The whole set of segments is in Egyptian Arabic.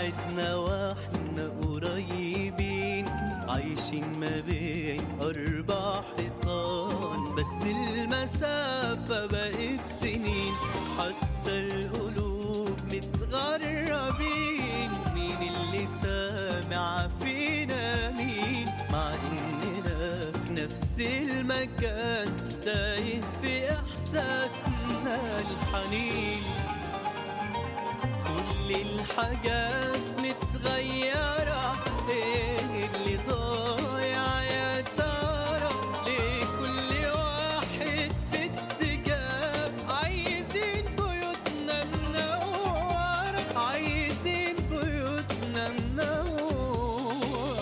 بعدنا واحنا قريبين عايشين ما بين أربع حيطان بس المسافة بقت سنين حتى القلوب متغربين مين اللي سامع فينا مين مع إننا في نفس المكان تايه في إحساسنا الحنين كل الحاجات متغيرة ايه اللي ضايع يا ترى ليه كل واحد في اتجاه عايزين بيوتنا منورة عايزين بيوتنا منورة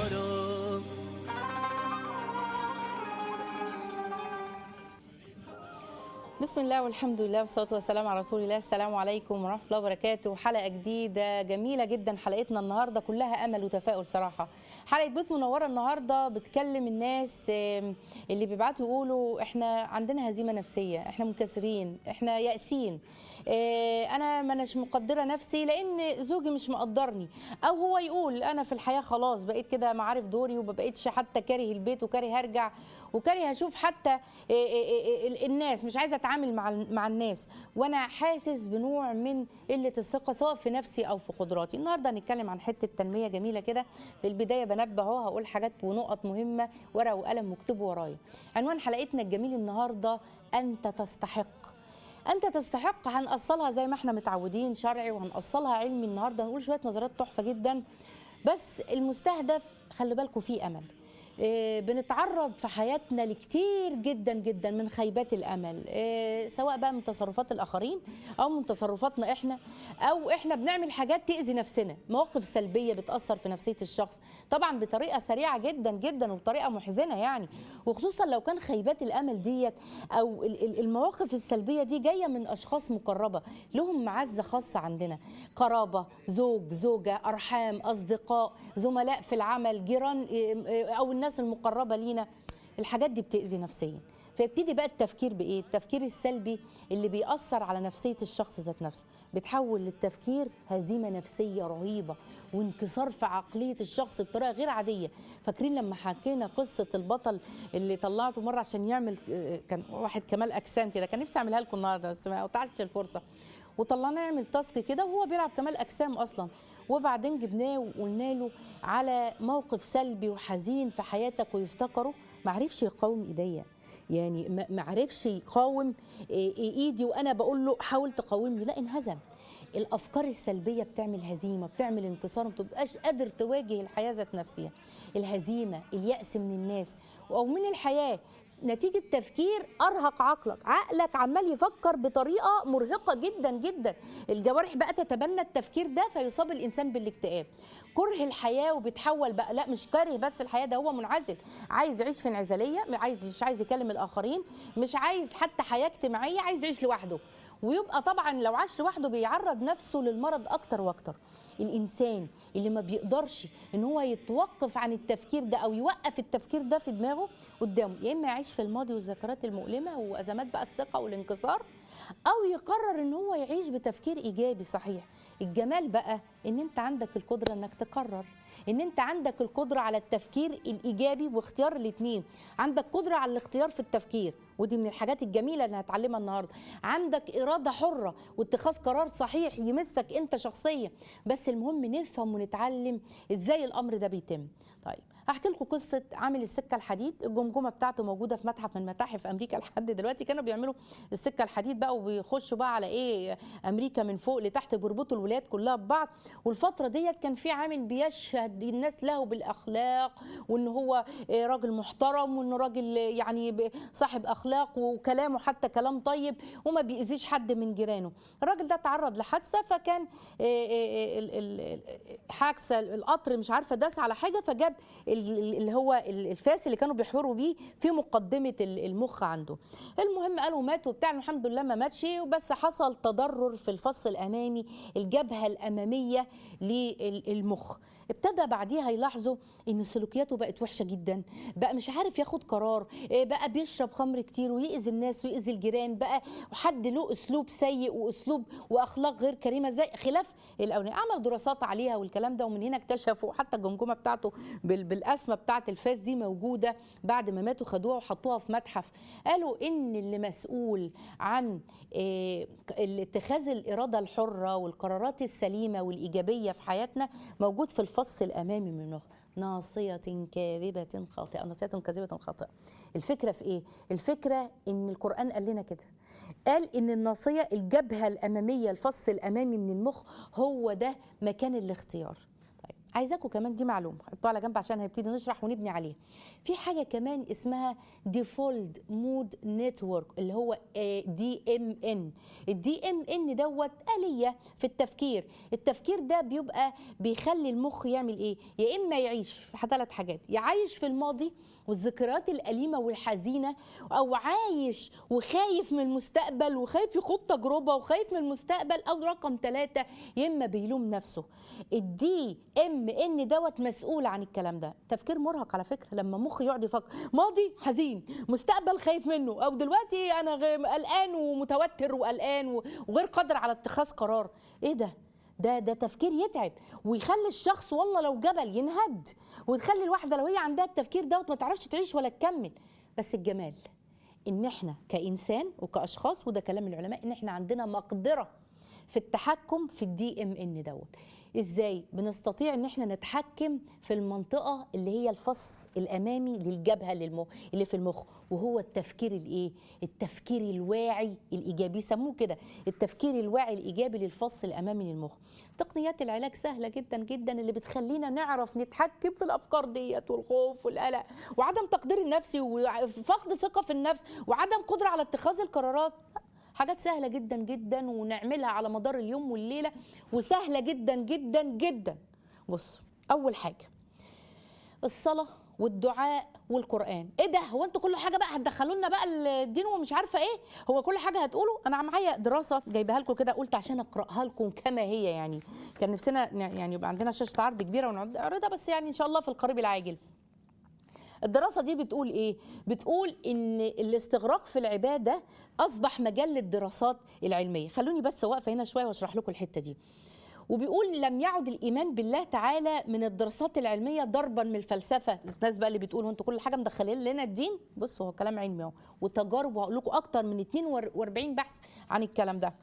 بسم الله والحمد لله والصلاه والسلام على رسول الله السلام عليكم ورحمه الله وبركاته حلقه جديده جميله جدا حلقتنا النهارده كلها امل وتفاؤل صراحه حلقه بيت منوره النهارده بتكلم الناس آم، اللي بيبعتوا يقولوا احنا عندنا هزيمه نفسيه احنا منكسرين احنا يائسين آه، انا ما اناش مقدره نفسي لان زوجي مش مقدرني او هو يقول انا في الحياه خلاص بقيت كده ما عارف دوري وما بقيتش حتى كاره البيت وكاره ارجع وكاره اشوف حتى آه، آه، آه، ال- الناس مش عايزه اتعامل مع ال- مع الناس وانا حاسس بنوع من قله الثقه سواء في نفسي او في قدراتي النهارده هنتكلم عن حته تنميه جميله كده في البدايه بنبه اهو هقول حاجات ونقط مهمه ورقه وقلم مكتوب ورايا عنوان حلقتنا الجميل النهارده انت تستحق انت تستحق هنأصلها زي ما احنا متعودين شرعي وهنأصلها علمي النهارده هنقول شويه نظريات تحفه جدا بس المستهدف خلي بالكم فيه امل إيه، بنتعرض في حياتنا لكتير جدا جدا من خيبات الامل إيه، سواء بقى من تصرفات الاخرين او من تصرفاتنا احنا او احنا بنعمل حاجات تاذي نفسنا مواقف سلبيه بتاثر في نفسيه الشخص طبعا بطريقه سريعه جدا جدا وبطريقه محزنه يعني وخصوصا لو كان خيبات الامل ديت او ال- ال- المواقف السلبيه دي جايه من اشخاص مقربه لهم معزه خاصه عندنا قرابه زوج زوجه ارحام اصدقاء زملاء في العمل جيران إيه، إيه، او الناس المقربه لينا الحاجات دي بتاذي نفسيا فيبتدي بقى التفكير بايه التفكير السلبي اللي بيأثر على نفسيه الشخص ذات نفسه بتحول للتفكير هزيمه نفسيه رهيبه وانكسار في عقليه الشخص بطريقه غير عاديه فاكرين لما حكينا قصه البطل اللي طلعته مره عشان يعمل آه، كان واحد كمال اجسام كده كان نفسي اعملها لكم النهارده بس ما قطعتش الفرصه وطلعناه يعمل تاسك كده وهو بيلعب كمال اجسام اصلا وبعدين جبناه وقلنا له على موقف سلبي وحزين في حياتك ويفتكره ما عرفش يقاوم ايديا يعني ما- ما عرفش يقاوم إيه- ايدي وانا بقول له حاول تقاومني لا انهزم الافكار السلبيه بتعمل هزيمه بتعمل انكسار ما بتبقاش قادر تواجه الحياه ذات نفسها الهزيمه الياس من الناس او من الحياه نتيجة تفكير أرهق عقلك عقلك عمال يفكر بطريقة مرهقة جدا جدا الجوارح بقى تتبنى التفكير ده فيصاب الإنسان بالاكتئاب كره الحياة وبتحول بقى لا مش كاره بس الحياة ده هو منعزل عايز يعيش في انعزالية عايز مش عايز يكلم الآخرين مش عايز حتى حياة اجتماعية عايز يعيش لوحده ويبقى طبعا لو عاش لوحده بيعرض نفسه للمرض اكتر واكتر الانسان اللي ما بيقدرش ان هو يتوقف عن التفكير ده او يوقف التفكير ده في دماغه قدامه يا اما يعيش في الماضي والذكريات المؤلمه وازمات بقى الثقه والانكسار او يقرر ان هو يعيش بتفكير ايجابي صحيح الجمال بقى ان انت عندك القدره انك تقرر ان انت عندك القدره على التفكير الايجابي واختيار الاثنين عندك قدره على الاختيار في التفكير ودي من الحاجات الجميله اللي هتعلمها النهارده عندك اراده حره واتخاذ قرار صحيح يمسك انت شخصيا بس المهم نفهم ونتعلم ازاي الامر ده بيتم طيب هحكي لكم قصه عامل السكه الحديد الجمجمه بتاعته موجوده في متحف من متاحف امريكا لحد دلوقتي كانوا بيعملوا السكه الحديد بقى وبيخشوا بقى على ايه امريكا من فوق لتحت بيربطوا الولايات كلها ببعض والفتره ديت كان في عامل بيشهد الناس له بالاخلاق وان هو آه، راجل محترم وانه راجل آه، يعني ب- صاحب اخلاق وكلامه حتى كلام طيب وما بيأذيش حد من جيرانه الراجل ده تعرض لحادثه فكان آه، آه، ال- ال- ال- حادثه القطر مش عارفه داس على حاجه فجاب ال- اللي هو ال- الفاس اللي كانوا بيحفروا بيه في مقدمه ال- المخ عنده المهم قالوا مات وبتاع الحمد لله ما ماتش بس حصل تضرر في الفص الامامي الجبهه الاماميه للمخ ابتدى بعديها يلاحظوا ان سلوكياته بقت وحشه جدا بقى مش عارف ياخد قرار إيه بقى بيشرب خمر كتير ويأذي الناس ويأذي الجيران بقى حد له اسلوب سيء واسلوب واخلاق غير كريمه زي خلاف الاولاني عمل دراسات عليها والكلام ده ومن هنا اكتشفوا حتى الجمجمه بتاعته بال- بالاسمه بتاعه الفاس دي موجوده بعد ما ماتوا خدوها وحطوها في متحف قالوا ان اللي مسؤول عن إيه، اتخاذ الاراده الحره والقرارات السليمه والايجابيه في حياتنا موجود في الفص الامامي من المخ ناصية كاذبة خاطئة ناصية كاذبة خاطئة الفكرة في ايه؟ الفكرة ان القرآن قال لنا كده قال ان الناصية الجبهة الأمامية الفص الأمامي من المخ هو ده مكان الاختيار طيب عايزاكم كمان دي معلومة حطوها على جنب عشان هنبتدي نشرح ونبني عليها في حاجة كمان اسمها ديفولد مود نتورك اللي هو دي ام ان الدي ام ان دوت آلية في التفكير التفكير ده بيبقى بيخلي المخ يعمل ايه يا اما يعيش في ثلاث حاجات يعيش في الماضي والذكريات الأليمة والحزينة أو عايش وخايف من المستقبل وخايف يخوض تجربة وخايف من المستقبل أو رقم ثلاثة يا إما بيلوم نفسه الدي ام ان دوت مسؤول عن الكلام ده تفكير مرهق على فكرة لما مخ يقعد يفكر ماضي حزين مستقبل خايف منه أو دلوقتي أنا غ- قلقان ومتوتر وقلقان و- وغير قادر على اتخاذ قرار إيه ده ده ده تفكير يتعب ويخلي الشخص والله لو جبل ينهد وتخلي الواحده لو هي عندها التفكير دوت ما تعرفش تعيش ولا تكمل بس الجمال ان احنا كانسان وكاشخاص وده كلام العلماء ان احنا عندنا مقدره في التحكم في الدي ام ان دوت ازاي بنستطيع ان احنا نتحكم في المنطقه اللي هي الفص الامامي للجبهه للمخ اللي في المخ وهو التفكير الايه التفكير الواعي الايجابي سموه كده التفكير الواعي الايجابي للفص الامامي للمخ تقنيات العلاج سهله جدا جدا اللي بتخلينا نعرف نتحكم في الافكار ديت والخوف والقلق وعدم تقدير النفسي وفقد ثقه في النفس وعدم قدره على اتخاذ القرارات حاجات سهله جدا جدا ونعملها على مدار اليوم والليله وسهله جدا جدا جدا بص اول حاجه الصلاه والدعاء والقران ايه ده هو انتوا كل حاجه بقى هتدخلوا لنا بقى الدين ومش عارفه ايه هو كل حاجه هتقولوا انا معايا دراسه جايبها لكم كده قلت عشان اقراها لكم كما هي يعني كان نفسنا يعني يبقى عندنا شاشه عرض كبيره ونعرضها بس يعني ان شاء الله في القريب العاجل الدراسة دي بتقول إيه؟ بتقول إن الاستغراق في العبادة أصبح مجال للدراسات العلمية، خلوني بس واقفة هنا شوية وأشرح لكم الحتة دي. وبيقول لم يعد الإيمان بالله تعالى من الدراسات العلمية ضربا من الفلسفة، الناس بقى اللي بتقول أنتوا كل حاجة مدخلين لنا الدين، بصوا هو كلام علمي أهو، وتجارب وهقول لكم أكتر من 42 بحث عن الكلام ده.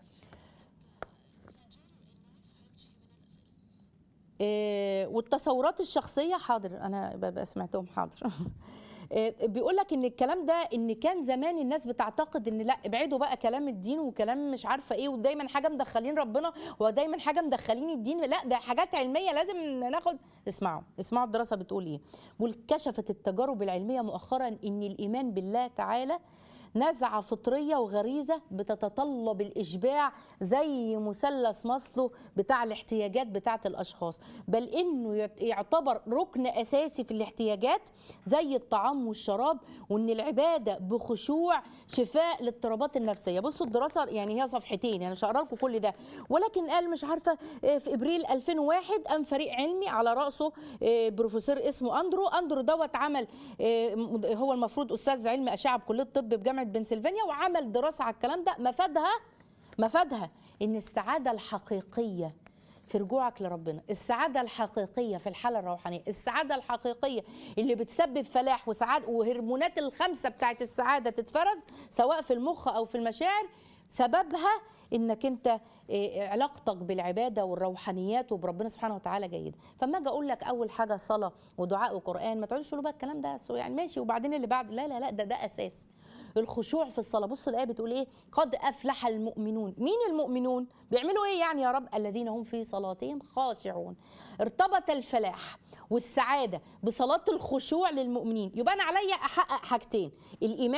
إيه، والتصورات الشخصيه حاضر انا ببقى سمعتهم حاضر إيه، بيقول لك ان الكلام ده ان كان زمان الناس بتعتقد ان لا ابعدوا بقى كلام الدين وكلام مش عارفه ايه ودايما حاجه مدخلين ربنا ودايما حاجه مدخلين الدين لا ده حاجات علميه لازم ناخد اسمعوا اسمعوا الدراسه بتقول ايه بيقول كشفت التجارب العلميه مؤخرا ان الايمان بالله تعالى نزعة فطرية وغريزة بتتطلب الإشباع زي مثلث ماسلو بتاع الاحتياجات بتاعة الأشخاص بل إنه يعت- يعتبر ركن أساسي في الاحتياجات زي الطعام والشراب وإن العبادة بخشوع شفاء للاضطرابات النفسية بصوا الدراسة يعني هي صفحتين يعني مش هقرا لكم كل ده ولكن قال مش عارفة آه، في إبريل 2001 قام فريق علمي على رأسه آه، بروفيسور اسمه أندرو أندرو دوت عمل آه، مد- هو المفروض أستاذ علم أشعة بكلية الطب بجامعة بنسلفانيا وعمل دراسة على الكلام ده مفادها مفادها إن السعادة الحقيقية في رجوعك لربنا السعادة الحقيقية في الحالة الروحانية السعادة الحقيقية اللي بتسبب فلاح وسعادة وهرمونات الخمسة بتاعت السعادة تتفرز سواء في المخ أو في المشاعر سببها انك انت إيه، علاقتك بالعباده والروحانيات وبربنا سبحانه وتعالى جيده فما اجي اقول لك اول حاجه صلاه ودعاء وقران ما تقعدش تقولوا بقى الكلام ده سو- يعني ماشي وبعدين اللي بعد لا لا لا ده ده اساس الخشوع في الصلاه بص الايه بتقول ايه قد افلح المؤمنون مين المؤمنون بيعملوا ايه يعني يا رب الذين هم في صلاتهم خاشعون ارتبط الفلاح والسعاده بصلاه الخشوع للمؤمنين يبقى انا عليا احقق حاجتين الايمان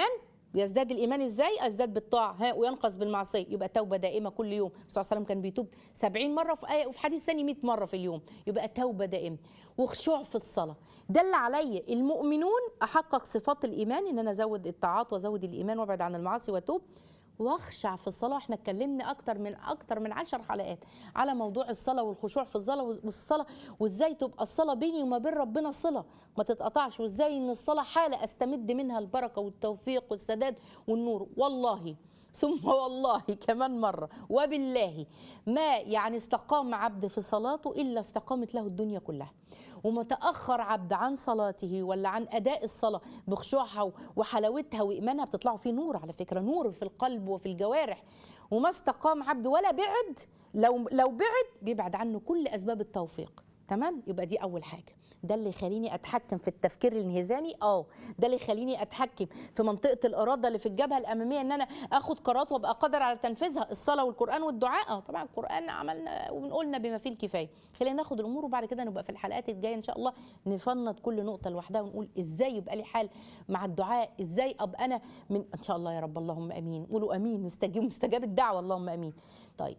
يزداد الايمان ازاي ازداد بالطاعه ها وينقص بالمعصيه يبقى توبه دائمه كل يوم الرسول صلى الله عليه وسلم كان بيتوب 70 مره في ايه وفي حديث ثاني 100 مره في اليوم يبقى توبه دائمه وخشوع في الصلاه ده اللي عليا المؤمنون احقق صفات الايمان ان انا ازود الطاعات وازود الايمان وابعد عن المعاصي واتوب واخشع في الصلاه احنا اتكلمنا اكتر من اكتر من عشر حلقات على موضوع الصلاه والخشوع في الصلاه والصلاه وازاي تبقى الصلاه بيني وما بين ربنا صله ما تتقطعش وازاي ان الصلاه حاله استمد منها البركه والتوفيق والسداد والنور والله ثم والله كمان مرة وبالله ما يعني استقام عبد في صلاته إلا استقامت له الدنيا كلها وما تأخر عبد عن صلاته ولا عن أداء الصلاة بخشوعها وحلاوتها وإيمانها بتطلعوا فيه نور على فكرة نور في القلب وفي الجوارح وما استقام عبد ولا بعد لو لو بعد بيبعد عنه كل أسباب التوفيق تمام يبقى دي أول حاجة ده اللي يخليني اتحكم في التفكير الانهزامي اه ده اللي يخليني اتحكم في منطقه الاراده اللي في الجبهه الاماميه ان انا اخد قرارات وابقى قادر على تنفيذها الصلاه والقران والدعاء اه طبعا القران عملنا وبنقولنا بما فيه الكفايه خلينا ناخد الامور وبعد كده نبقى في الحلقات الجايه ان شاء الله نفنط كل نقطه لوحدها ونقول ازاي يبقى لي حال مع الدعاء ازاي ابقى انا من ان شاء الله يا رب اللهم امين قولوا امين نستجيب مستجاب الدعوه اللهم امين طيب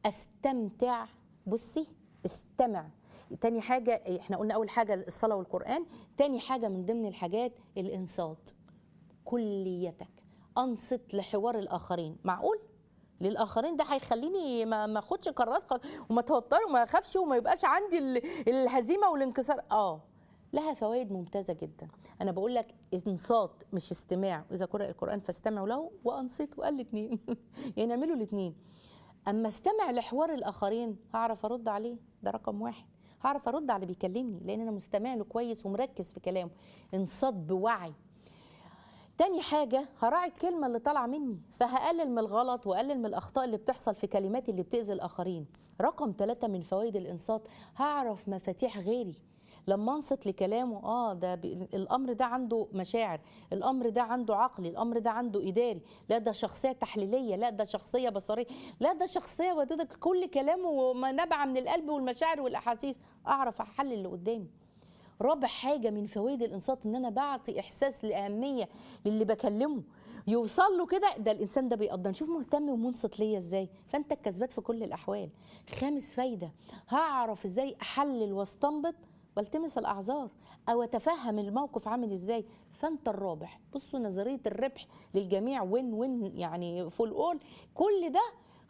استمتع بصي استمع تاني حاجة احنا قلنا أول حاجة الصلاة والقرآن تاني حاجة من ضمن الحاجات الإنصات كليتك أنصت لحوار الآخرين معقول؟ للآخرين ده هيخليني ما ما اخدش قرارات وما توتر وما اخافش وما يبقاش عندي الهزيمة والانكسار اه لها فوائد ممتازة جدا أنا بقول لك إنصات مش استماع إذا قرأ القرآن فاستمعوا له وأنصتوا قال الاثنين يعني اعملوا الاثنين أما استمع لحوار الآخرين هعرف أرد عليه ده رقم واحد هعرف ارد على اللي بيكلمني لان انا مستمع له كويس ومركز في كلامه انصات بوعي تاني حاجة هراعي الكلمة اللي طالعة مني فهقلل من الغلط وأقلل من الأخطاء اللي بتحصل في كلماتي اللي بتأذي الآخرين رقم ثلاثة من فوائد الإنصات هعرف مفاتيح غيري لما انصت لكلامه اه ده الامر ده عنده مشاعر الامر ده عنده عقلي الامر ده عنده اداري لا ده شخصيه تحليليه لا ده شخصيه بصريه لا ده شخصيه ودودة كل كلامه ما نبع من القلب والمشاعر والاحاسيس اعرف احلل اللي قدامي رابع حاجه من فوائد الانصات ان انا بعطي احساس لاهميه للي بكلمه يوصل له كده ده الانسان ده بيقدر شوف مهتم ومنصت ليا ازاي فانت الكسبان في كل الاحوال خامس فايده هعرف ازاي احلل واستنبط والتمس الاعذار او اتفهم الموقف عامل ازاي فانت الرابح بصوا نظريه الربح للجميع وين وين يعني فول اول كل ده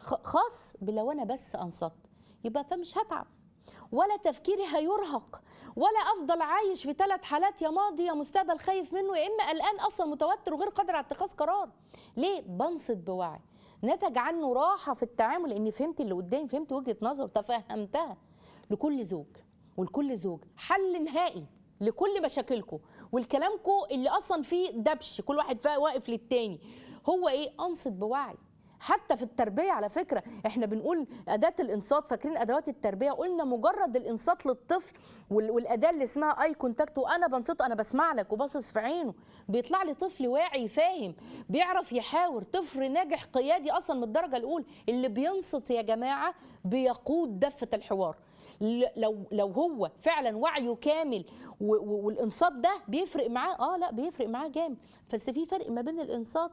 خاص بلو انا بس انصت يبقى فمش هتعب ولا تفكيري هيرهق ولا افضل عايش في ثلاث حالات يا ماضي يا مستقبل خايف منه يا اما قلقان اصلا متوتر وغير قادر على اتخاذ قرار ليه بنصت بوعي نتج عنه راحه في التعامل لاني فهمت اللي قدامي فهمت وجهه نظره تفهمتها لكل زوج ولكل زوج حل نهائي لكل مشاكلكم والكلامكم اللي اصلا فيه دبش كل واحد واقف للتاني هو ايه انصت بوعي حتى في التربيه على فكره احنا بنقول اداه الانصات فاكرين ادوات التربيه قلنا مجرد الانصات للطفل والاداه اللي اسمها اي كونتاكت وانا بنصت انا بسمع لك وباصص في عينه بيطلع لي طفل واعي فاهم بيعرف يحاور طفل ناجح قيادي اصلا من الدرجه الاولى اللي بينصت يا جماعه بيقود دفه الحوار لو لو هو فعلا وعيه كامل والانصات ده بيفرق معاه اه لا بيفرق معاه جامد بس في فرق ما بين الانصات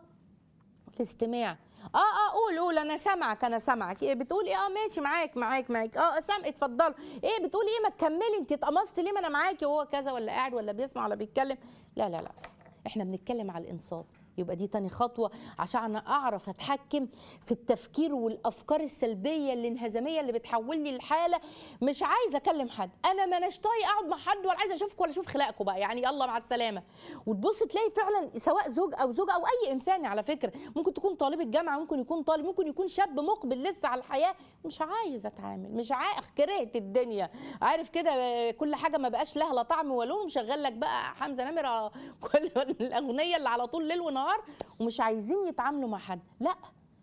والاستماع اه اه قول قول انا سامعك انا سامعك ايه بتقول ايه اه ماشي معاك معاك معاك اه سامع اتفضل ايه بتقول ايه ما تكملي انت اتقمصت ليه ما انا معاكي وهو كذا ولا قاعد ولا بيسمع ولا بيتكلم لا لا لا احنا بنتكلم على الانصات يبقى دي تاني خطوه عشان اعرف اتحكم في التفكير والافكار السلبيه الانهزاميه اللي بتحولني لحاله مش عايزه اكلم حد انا ما اناش طايق اقعد مع حد ولا عايزه اشوفك ولا اشوف خلقكم بقى يعني يلا مع السلامه وتبص تلاقي فعلا سواء زوج او زوجه او اي انسان على فكره ممكن تكون طالب الجامعه ممكن يكون طالب ممكن يكون شاب مقبل لسه على الحياه مش عايز اتعامل مش عايز كرهت الدنيا عارف كده كل حاجه ما بقاش لها لا طعم ولا لون مشغل لك بقى حمزه نمره كل الاغنيه اللي على طول ليل ونهار ومش عايزين يتعاملوا مع حد لا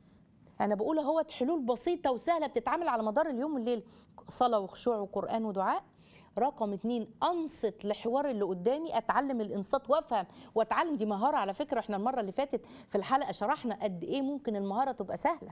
انا بقول اهوت حلول بسيطه وسهله بتتعامل على مدار اليوم والليل صلاه وخشوع وقران ودعاء رقم اتنين انصت لحوار اللي قدامي اتعلم الانصات وافهم واتعلم دي مهاره على فكره احنا المره اللي فاتت في الحلقه شرحنا قد ايه ممكن المهاره تبقى سهله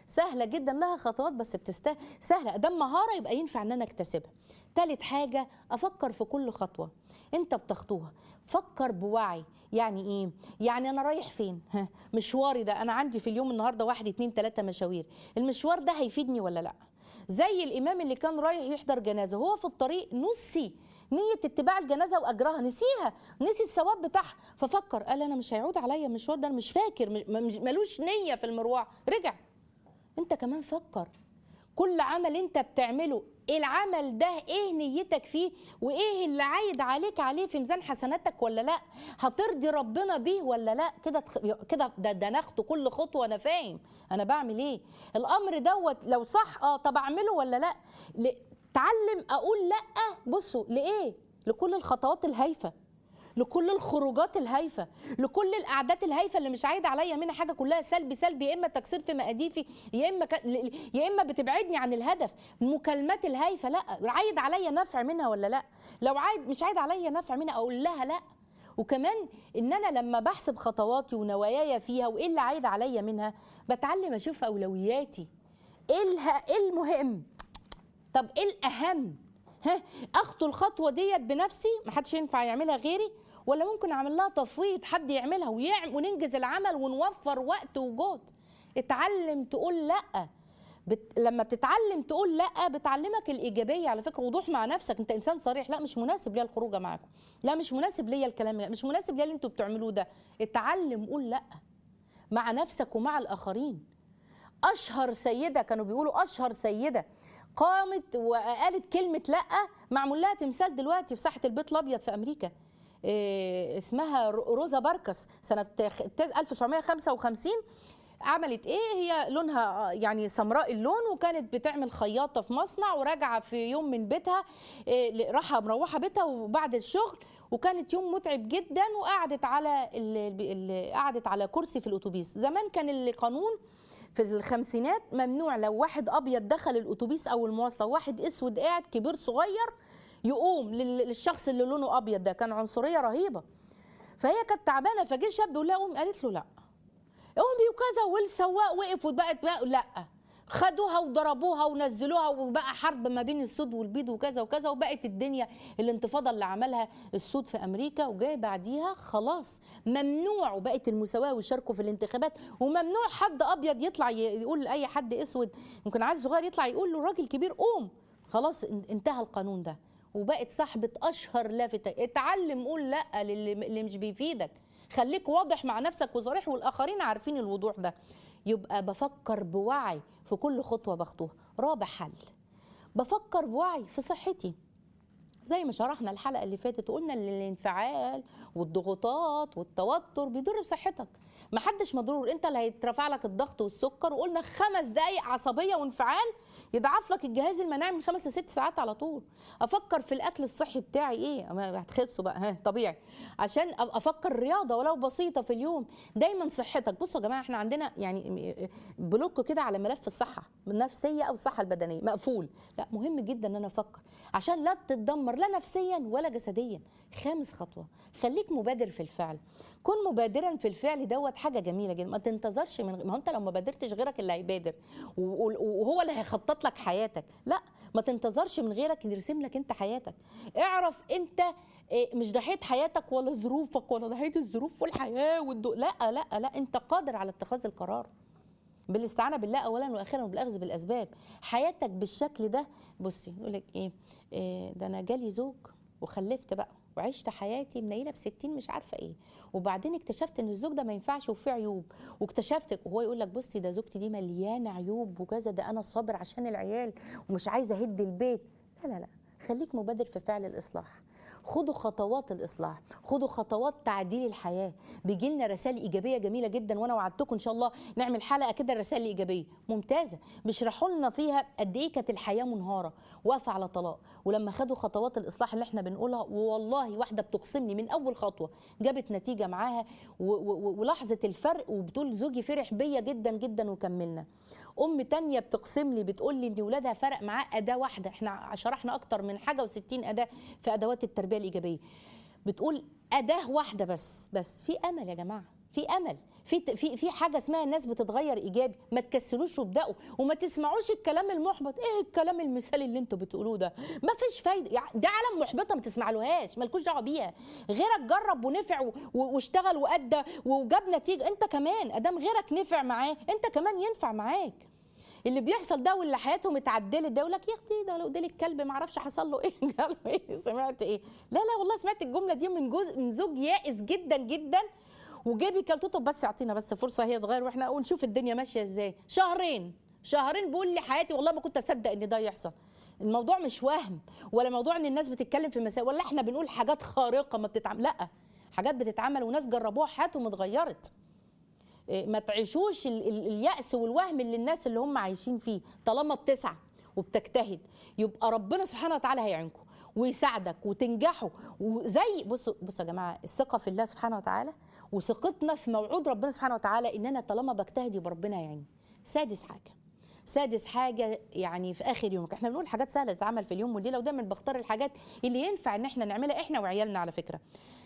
سهله جدا لها خطوات بس بتست سهله ادام مهاره يبقى ينفع ان انا اكتسبها تالت حاجه افكر في كل خطوه انت بتخطوها فكر بوعي يعني ايه يعني انا رايح فين ها مشواري ده انا عندي في اليوم النهارده واحد اتنين تلاته مشاوير المشوار ده هيفيدني ولا لا زي الامام اللي كان رايح يحضر جنازه هو في الطريق نسي نية اتباع الجنازة وأجرها نسيها نسي الثواب بتاعها ففكر قال أنا مش هيعود عليا المشوار ده أنا مش فاكر مش مش- ملوش نية في المروح رجع أنت كمان فكر كل عمل أنت بتعمله العمل ده ايه نيتك فيه وايه اللي عايد عليك عليه في ميزان حسناتك ولا لا هترضي ربنا بيه ولا لا كده تخ- كده ده, ده ناخده كل خطوه انا فاهم انا بعمل ايه الامر دوت لو صح اه طب اعمله ولا لا ل- تعلم اقول لا بصوا لايه لكل الخطوات الهايفه لكل الخروجات الهايفه لكل القعدات الهايفه اللي مش عايد عليا منها حاجه كلها سلبي سلبي يا اما تكسير في مقاديفي يا اما ك... يا اما بتبعدني عن الهدف المكالمات الهايفه لا عايد عليا نفع منها ولا لا لو عايد مش عايد عليا نفع منها اقول لها لا وكمان ان انا لما بحسب خطواتي ونواياي فيها وايه اللي عايد عليا منها بتعلم اشوف اولوياتي ايه اله- إيه المهم طب ايه الاهم ها اخطو الخطوه ديت بنفسي ما حدش ينفع يعملها غيري ولا ممكن اعمل لها تفويض حد يعملها ويعمل وننجز العمل ونوفر وقت وجهد اتعلم تقول لا بت... لما بتتعلم تقول لا بتعلمك الايجابيه على فكره وضوح مع نفسك انت انسان صريح لا مش مناسب ليا الخروجه معاكم لا مش مناسب ليا الكلام لا مش مناسب ليا اللي انتوا بتعملوه ده اتعلم قول لا مع نفسك ومع الاخرين اشهر سيده كانوا بيقولوا اشهر سيده قامت وقالت كلمه لا معمول لها تمثال دلوقتي في ساحه البيت الابيض في امريكا إيه اسمها رو- روزا باركس سنه خ- 1955 عملت ايه هي لونها يعني سمراء اللون وكانت بتعمل خياطه في مصنع وراجعه في يوم من بيتها إيه راحه مروحه بيتها وبعد الشغل وكانت يوم متعب جدا وقعدت على ال- ال- قعدت على كرسي في الاتوبيس زمان كان القانون في الخمسينات ممنوع لو واحد ابيض دخل الاتوبيس او المواصله وواحد اسود قاعد كبير صغير يقوم لل- للشخص اللي لونه ابيض ده كان عنصريه رهيبه فهي كانت تعبانه فجه شاب يقول لها قوم قالت له لا قومي وكذا والسواق وقف وبقت بقى لا خدوها وضربوها ونزلوها وبقى حرب ما بين السود والبيض وكذا وكذا وبقت الدنيا الانتفاضه اللي عملها السود في امريكا وجاي بعديها خلاص ممنوع وبقت المساواه ويشاركوا في الانتخابات وممنوع حد ابيض يطلع ي- يقول لاي حد اسود ممكن عيل صغير يطلع يقول له راجل كبير قوم خلاص ان- انتهى القانون ده وبقت صاحبة أشهر لافتة اتعلم قول لأ للي اللي مش بيفيدك خليك واضح مع نفسك وصريح والآخرين عارفين الوضوح ده يبقى بفكر بوعي في كل خطوة باخدوها رابع حل بفكر بوعي في صحتي زي ما شرحنا الحلقه اللي فاتت وقلنا ان الانفعال والضغوطات والتوتر بيضر بصحتك محدش مضرور انت اللي هيترفع لك الضغط والسكر وقلنا خمس دقايق عصبيه وانفعال يضعف لك الجهاز المناعي من خمس لست ساعات على طول افكر في الاكل الصحي بتاعي ايه أما هتخسوا بقى ها طبيعي عشان أب- افكر رياضه ولو بسيطه في اليوم دايما صحتك بصوا يا جماعه احنا عندنا يعني بلوك كده على ملف الصحه النفسيه او الصحه البدنيه مقفول لا مهم جدا ان انا افكر عشان لا تتدمر لا نفسيا ولا جسديا خامس خطوه خليك مبادر في الفعل كن مبادرا في الفعل دوت حاجه جميله جدا ما تنتظرش من ما هو انت لو ما بادرتش غيرك اللي هيبادر و- و- وهو اللي هيخطط لك حياتك لا ما تنتظرش من غيرك اللي يرسم لك انت حياتك اعرف انت إيه، مش ضحيه حياتك ولا ظروفك ولا ضحيه الظروف والحياه والدو... لا لا لا انت قادر على اتخاذ القرار بالاستعانه بالله اولا واخيرا وبالاخذ بالاسباب حياتك بالشكل ده بصي يقول لك ايه, إيه ده انا جالي زوج وخلفت بقى وعشت حياتي منيله ب 60 مش عارفه ايه وبعدين اكتشفت ان الزوج ده ما ينفعش وفيه عيوب واكتشفت وهو يقول لك بصي ده زوجتي دي مليانه عيوب وكذا ده انا صابر عشان العيال ومش عايزه اهد البيت لا لا لا خليك مبادر في فعل الاصلاح خدوا خطوات الاصلاح خدوا خطوات تعديل الحياه بيجي لنا رسائل ايجابيه جميله جدا وانا وعدتكم ان شاء الله نعمل حلقه كده الرسائل الايجابيه ممتازه بيشرحوا لنا فيها قد ايه كانت الحياه منهاره واقفه على طلاق ولما خدوا خطوات الاصلاح اللي احنا بنقولها والله واحده بتقسمني من اول خطوه جابت نتيجه معاها و- و- ولحظه الفرق وبتقول زوجي فرح بيا جدا جدا وكملنا ام تانية بتقسم لي بتقول لي ان ولادها فرق معاه اداه واحده احنا شرحنا اكتر من حاجه و60 اداه في ادوات التربيه الايجابيه بتقول اداه واحده بس بس في امل يا جماعه في امل في في في حاجه اسمها الناس بتتغير ايجابي ما تكسلوش وابداوا وما تسمعوش الكلام المحبط ايه الكلام المثالي اللي انتوا بتقولوه ده ما فيش فايده يعني ده عالم محبطه ما تسمعلوهاش مالكوش دعوه بيها غيرك جرب ونفع و- و- واشتغل وادى وجاب نتيجه انت كمان ادام غيرك نفع معاه انت كمان ينفع معاك اللي بيحصل ده واللي حياتهم اتعدلت ده يقول لك يا اختي ده لو ديل الكلب ما اعرفش حصل له ايه قال له ايه سمعت ايه لا لا والله سمعت الجمله دي من جزء من زوج يائس جدا جدا وجاب الكلب طب بس اعطينا بس فرصه هي تغير واحنا ونشوف الدنيا ماشيه ازاي شهرين شهرين بيقول لي حياتي والله ما كنت اصدق ان ده يحصل الموضوع مش وهم ولا موضوع ان الناس بتتكلم في مسائل ولا احنا بنقول حاجات خارقه ما بتتعمل لا حاجات بتتعمل وناس جربوها حياتهم اتغيرت إيه، ما تعيشوش ال- ال- اليأس والوهم اللي الناس اللي هم عايشين فيه طالما بتسعى وبتجتهد يبقى ربنا سبحانه وتعالى هيعينكم ويساعدك وتنجحوا وزي بصوا بصوا يا جماعه الثقه في الله سبحانه وتعالى وثقتنا في موعود ربنا سبحانه وتعالى ان انا طالما بجتهد يبقى ربنا يعيني سادس حاجه سادس حاجه يعني في اخر يومك احنا بنقول حاجات سهله تتعمل في اليوم والليله ودايما بختار الحاجات اللي ينفع ان احنا نعملها احنا وعيالنا على فكره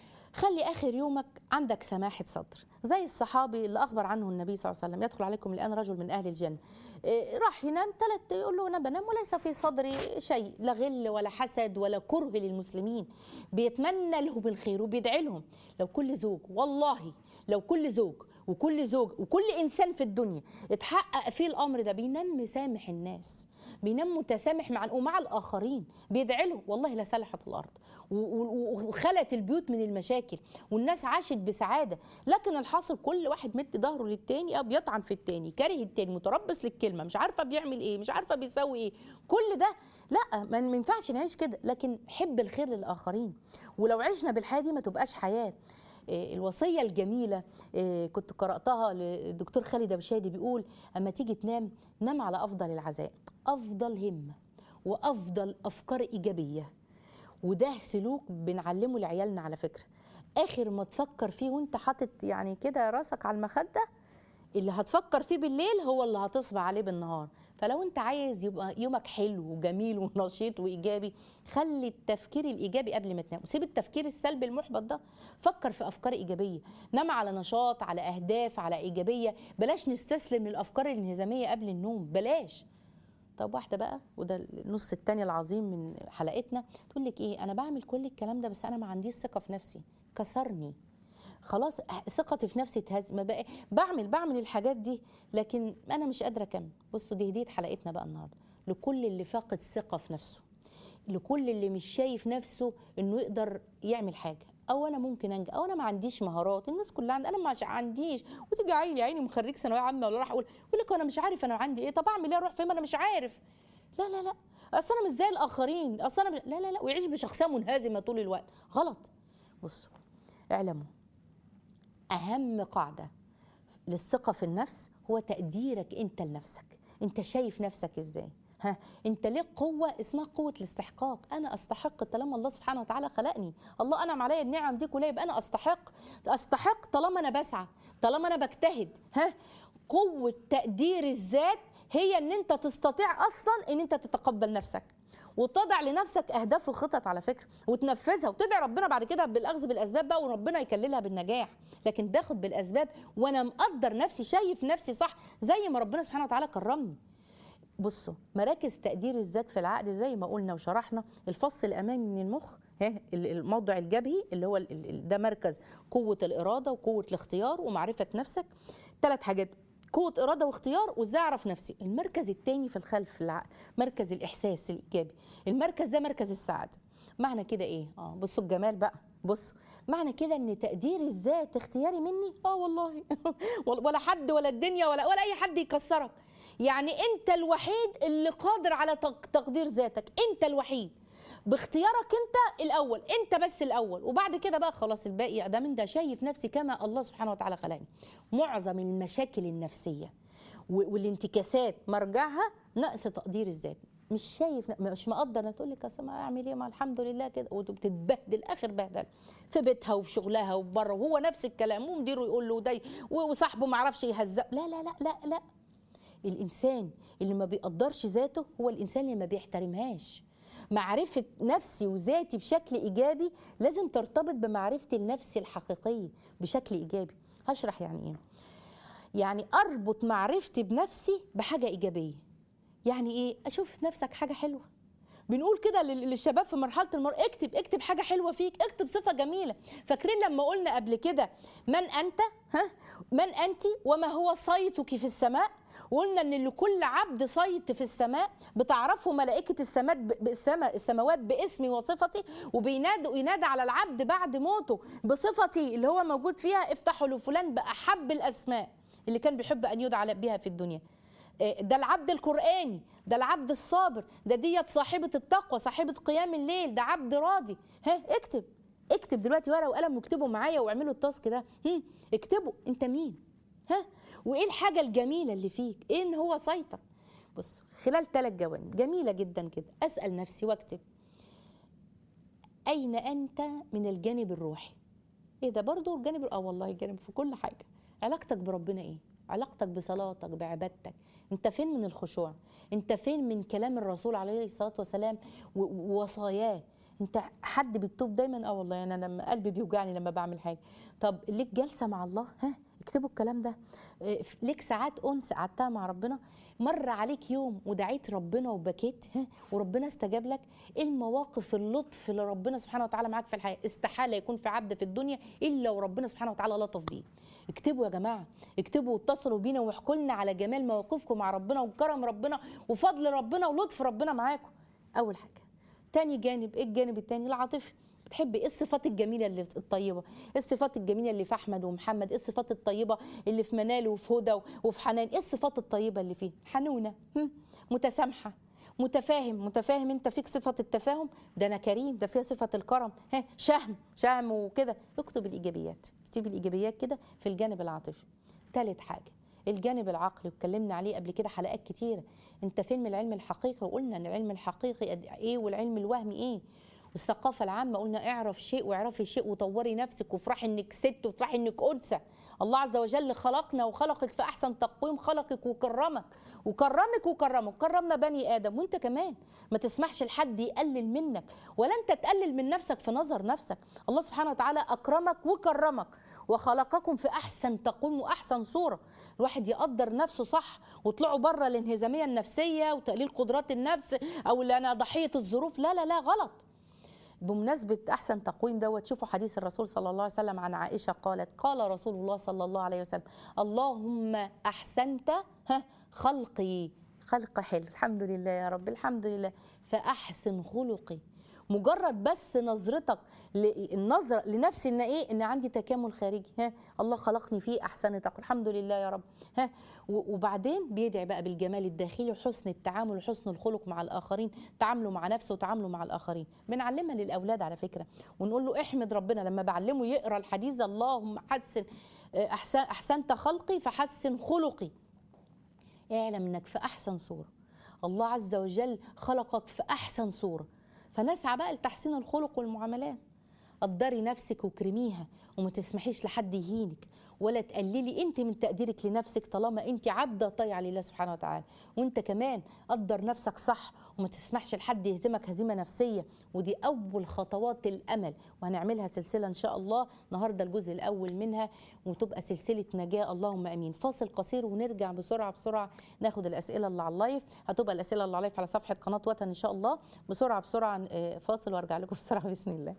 خلي اخر يومك عندك سماحه صدر زي الصحابي اللي اخبر عنه النبي صلى الله عليه وسلم يدخل عليكم الان رجل من اهل الجنه إيه، راح ينام ثلاث يقول له انا بنام وليس في صدري شيء لا غل ولا حسد ولا كره للمسلمين بيتمنى لهم الخير وبيدعي لهم لو كل زوج والله لو كل زوج وكل زوج وكل انسان في الدنيا اتحقق فيه الامر ده بينام مسامح الناس بينام متسامح مع ومع الاخرين بيدعي لهم والله لسلحت الارض و- و- وخلت البيوت من المشاكل والناس عاشت بسعاده لكن الحاصل كل واحد مد ظهره للتاني اه بيطعن في التاني كاره التاني متربص للكلمه مش عارفه بيعمل ايه مش عارفه بيسوي ايه كل ده لا ما ما ينفعش نعيش كده لكن حب الخير للاخرين ولو عشنا بالحياه دي ما تبقاش حياه إيه، الوصيه الجميله إيه، كنت قراتها للدكتور خالد ابو شادي بيقول اما تيجي تنام نام على افضل العزاء افضل همه وافضل افكار ايجابيه وده سلوك بنعلمه لعيالنا على فكره اخر ما تفكر فيه وانت حاطط يعني كده راسك على المخده اللي هتفكر فيه بالليل هو اللي هتصبح عليه بالنهار فلو انت عايز يبقى يومك حلو وجميل ونشيط وايجابي خلي التفكير الايجابي قبل ما تنام وسيب التفكير السلبي المحبط ده فكر في افكار ايجابيه نام على نشاط على اهداف على ايجابيه بلاش نستسلم للافكار الانهزاميه قبل النوم بلاش طب واحده بقى وده النص التاني العظيم من حلقتنا تقول لك ايه انا بعمل كل الكلام ده بس انا ما عنديش ثقه في نفسي كسرني خلاص ثقتي في نفسي اتهز ما بقى بعمل بعمل الحاجات دي لكن انا مش قادره اكمل بصوا دي هديه حلقتنا بقى النهارده لكل اللي فاقد ثقه في نفسه لكل اللي مش شايف نفسه انه يقدر يعمل حاجه او انا ممكن انجح او انا ما عنديش مهارات الناس كلها عندي انا مش عنديش وتيجي عيل يا عيني مخرج ثانويه عامه ولا راح اقول يقول لك انا مش عارف انا عندي ايه طب اعمل ايه اروح فين ما انا مش عارف لا لا لا اصل انا مش زي الاخرين اصل انا مش... لا لا لا ويعيش بشخصيه منهزمه طول الوقت غلط بصوا اعلموا اهم قاعده للثقه في النفس هو تقديرك انت لنفسك انت شايف نفسك ازاي ها انت ليك قوه اسمها قوه الاستحقاق انا استحق طالما الله سبحانه وتعالى خلقني الله انعم عليا النعم دي كلها يبقى انا استحق استحق طالما انا بسعى طالما انا بجتهد ها قوه تقدير الذات هي ان انت تستطيع اصلا ان انت تتقبل نفسك وتضع لنفسك اهداف وخطط على فكره وتنفذها وتدعي ربنا بعد كده بالاخذ بالاسباب بقى وربنا يكللها بالنجاح لكن باخد بالاسباب وانا مقدر نفسي شايف نفسي صح زي ما ربنا سبحانه وتعالى كرمني بصوا مراكز تقدير الذات في العقد زي ما قلنا وشرحنا الفص الامامي من المخ ها ال- الموضع الجبهي اللي هو ال- ال- ده مركز قوه الاراده وقوه الاختيار ومعرفه نفسك ثلاث حاجات قوة إرادة واختيار وإزاي أعرف نفسي المركز التاني في الخلف في العقل مركز الإحساس الإيجابي المركز ده مركز السعادة معنى كده إيه؟ آه بصوا الجمال بقى بصوا معنى كده ان تقدير الذات اختياري مني اه والله ولا حد ولا الدنيا ولا ولا اي حد يكسرك يعني انت الوحيد اللي قادر على تق- تقدير ذاتك انت الوحيد باختيارك انت الاول انت بس الاول وبعد كده بقى خلاص الباقي ده من ده شايف نفسي كما الله سبحانه وتعالى خلقني معظم المشاكل النفسيه و- والانتكاسات مرجعها نقص تقدير الذات مش شايف مش مقدر تقول لك اصل ما اعمل ايه ما الحمد لله كده وبتتبهدل اخر بهدل في بيتها وفي شغلها وبره وهو نفس الكلام ومديره يقول له ده وصاحبه ما عرفش يهزق لا لا لا لا لا الانسان اللي ما بيقدرش ذاته هو الانسان اللي ما بيحترمهاش معرفة نفسي وذاتي بشكل إيجابي لازم ترتبط بمعرفة النفس الحقيقية بشكل إيجابي هشرح يعني إيه يعني اربط معرفتي بنفسي بحاجه ايجابيه يعني ايه اشوف في نفسك حاجه حلوه بنقول كده لل- للشباب في مرحله المر اكتب اكتب حاجه حلوه فيك اكتب صفه جميله فاكرين لما قلنا قبل كده من انت ها من انت وما هو صيتك في السماء وقلنا ان لكل عبد صيت في السماء بتعرفه ملائكه السماء بالسماء السماوات باسمي وصفتي وبينادوا ينادى على العبد بعد موته بصفتي اللي هو موجود فيها افتحوا لفلان باحب الاسماء اللي كان بيحب ان يدعى بها في الدنيا ده العبد القرآني ده العبد الصابر ده ديت صاحبة التقوى صاحبة قيام الليل ده عبد راضي ها اكتب اكتب دلوقتي ورقة وقلم واكتبوا معايا واعملوا التاسك ده هم، اكتبوا انت مين ها وايه الحاجة الجميلة اللي فيك ايه ان هو سيطر بص خلال ثلاث جوانب جميلة جدا كده اسأل نفسي واكتب اين انت من الجانب الروحي ايه ده برضه الجانب اه والله الجانب في كل حاجه علاقتك بربنا ايه علاقتك بصلاتك بعبادتك انت فين من الخشوع انت فين من كلام الرسول عليه الصلاه والسلام و- ووصاياه انت حد بيتوب دايما اه والله انا لما قلبي بيوجعني لما بعمل حاجه طب ليك جلسه مع الله ها اكتبوا الكلام ده إيه، ليك ساعات انس قعدتها مع ربنا مر عليك يوم ودعيت ربنا وبكيت ها وربنا استجاب لك ايه المواقف اللطف اللي ربنا سبحانه وتعالى معاك في الحياه استحاله يكون في عبد في الدنيا الا وربنا سبحانه وتعالى لطف بيه اكتبوا يا جماعه اكتبوا واتصلوا بينا واحكوا لنا على جمال مواقفكم مع ربنا وكرم ربنا وفضل ربنا ولطف ربنا معاكم اول حاجه تاني جانب ايه الجانب التاني العاطفي بتحب ايه الصفات الجميله اللي في الطيبه ايه الصفات الجميله اللي في احمد ومحمد ايه الصفات الطيبه اللي في منال وفي هدى وفي حنان ايه الصفات الطيبه اللي فيه حنونه هم؟ متسامحه متفاهم متفاهم انت فيك صفه التفاهم ده انا كريم ده فيها صفه الكرم ها شهم شهم وكده اكتب الايجابيات اكتب الايجابيات كده في الجانب العاطفي ثالث حاجه الجانب العقلي واتكلمنا عليه قبل كده حلقات كتيره انت فين من العلم الحقيقي وقلنا ان العلم الحقيقي قد ايه والعلم الوهمي ايه والثقافه العامه قلنا اعرف شيء واعرفي شيء وطوري نفسك وافرحي انك ست وافرحي انك انثى الله عز وجل خلقنا وخلقك في احسن تقويم خلقك وكرمك وكرمك وكرمك كرمنا بني ادم وانت كمان ما تسمحش لحد يقلل منك ولا انت تقلل من نفسك في نظر نفسك الله سبحانه وتعالى اكرمك وكرمك وخلقكم في احسن تقويم واحسن صوره الواحد يقدر نفسه صح وطلعوا بره الانهزاميه النفسيه وتقليل قدرات النفس او اللي انا ضحيه الظروف لا لا لا غلط بمناسبة أحسن تقويم دوت شوفوا حديث الرسول صلى الله عليه وسلم عن عائشة قالت قال رسول الله صلى الله عليه وسلم اللهم أحسنت ها خلقي خلق حلو الحمد لله يا رب الحمد لله فأحسن خلقي مجرد بس نظرتك ل- النظرة لنفسي ان ايه ان عندي تكامل خارجي ها الله خلقني فيه احسن تقوى الحمد لله يا رب ها و- وبعدين بيدعي بقى بالجمال الداخلي وحسن التعامل وحسن الخلق مع الاخرين تعاملوا مع نفسه وتعاملوا مع الاخرين بنعلمها للاولاد على فكره ونقول له احمد ربنا لما بعلمه يقرا الحديث ده اللهم حسن احسن احسنت خلقي فحسن خلقي اعلم انك في احسن صوره الله عز وجل خلقك في احسن صوره فنسعى بقى لتحسين الخلق والمعاملات قدري نفسك وكرميها وما تسمحيش لحد يهينك ولا تقللي انت من تقديرك لنفسك طالما انت عبده طيعه لله سبحانه وتعالى وانت كمان قدر نفسك صح وما تسمحش لحد يهزمك هزيمه نفسيه ودي اول خطوات الامل وهنعملها سلسله ان شاء الله النهارده الجزء الاول منها وتبقى سلسله نجاه اللهم امين فاصل قصير ونرجع بسرعه بسرعه ناخد الاسئله اللي على اللايف هتبقى الاسئله اللي على اللايف على صفحه قناه وطن ان شاء الله بسرعه بسرعه آه، فاصل وارجع لكم بسرعه باذن الله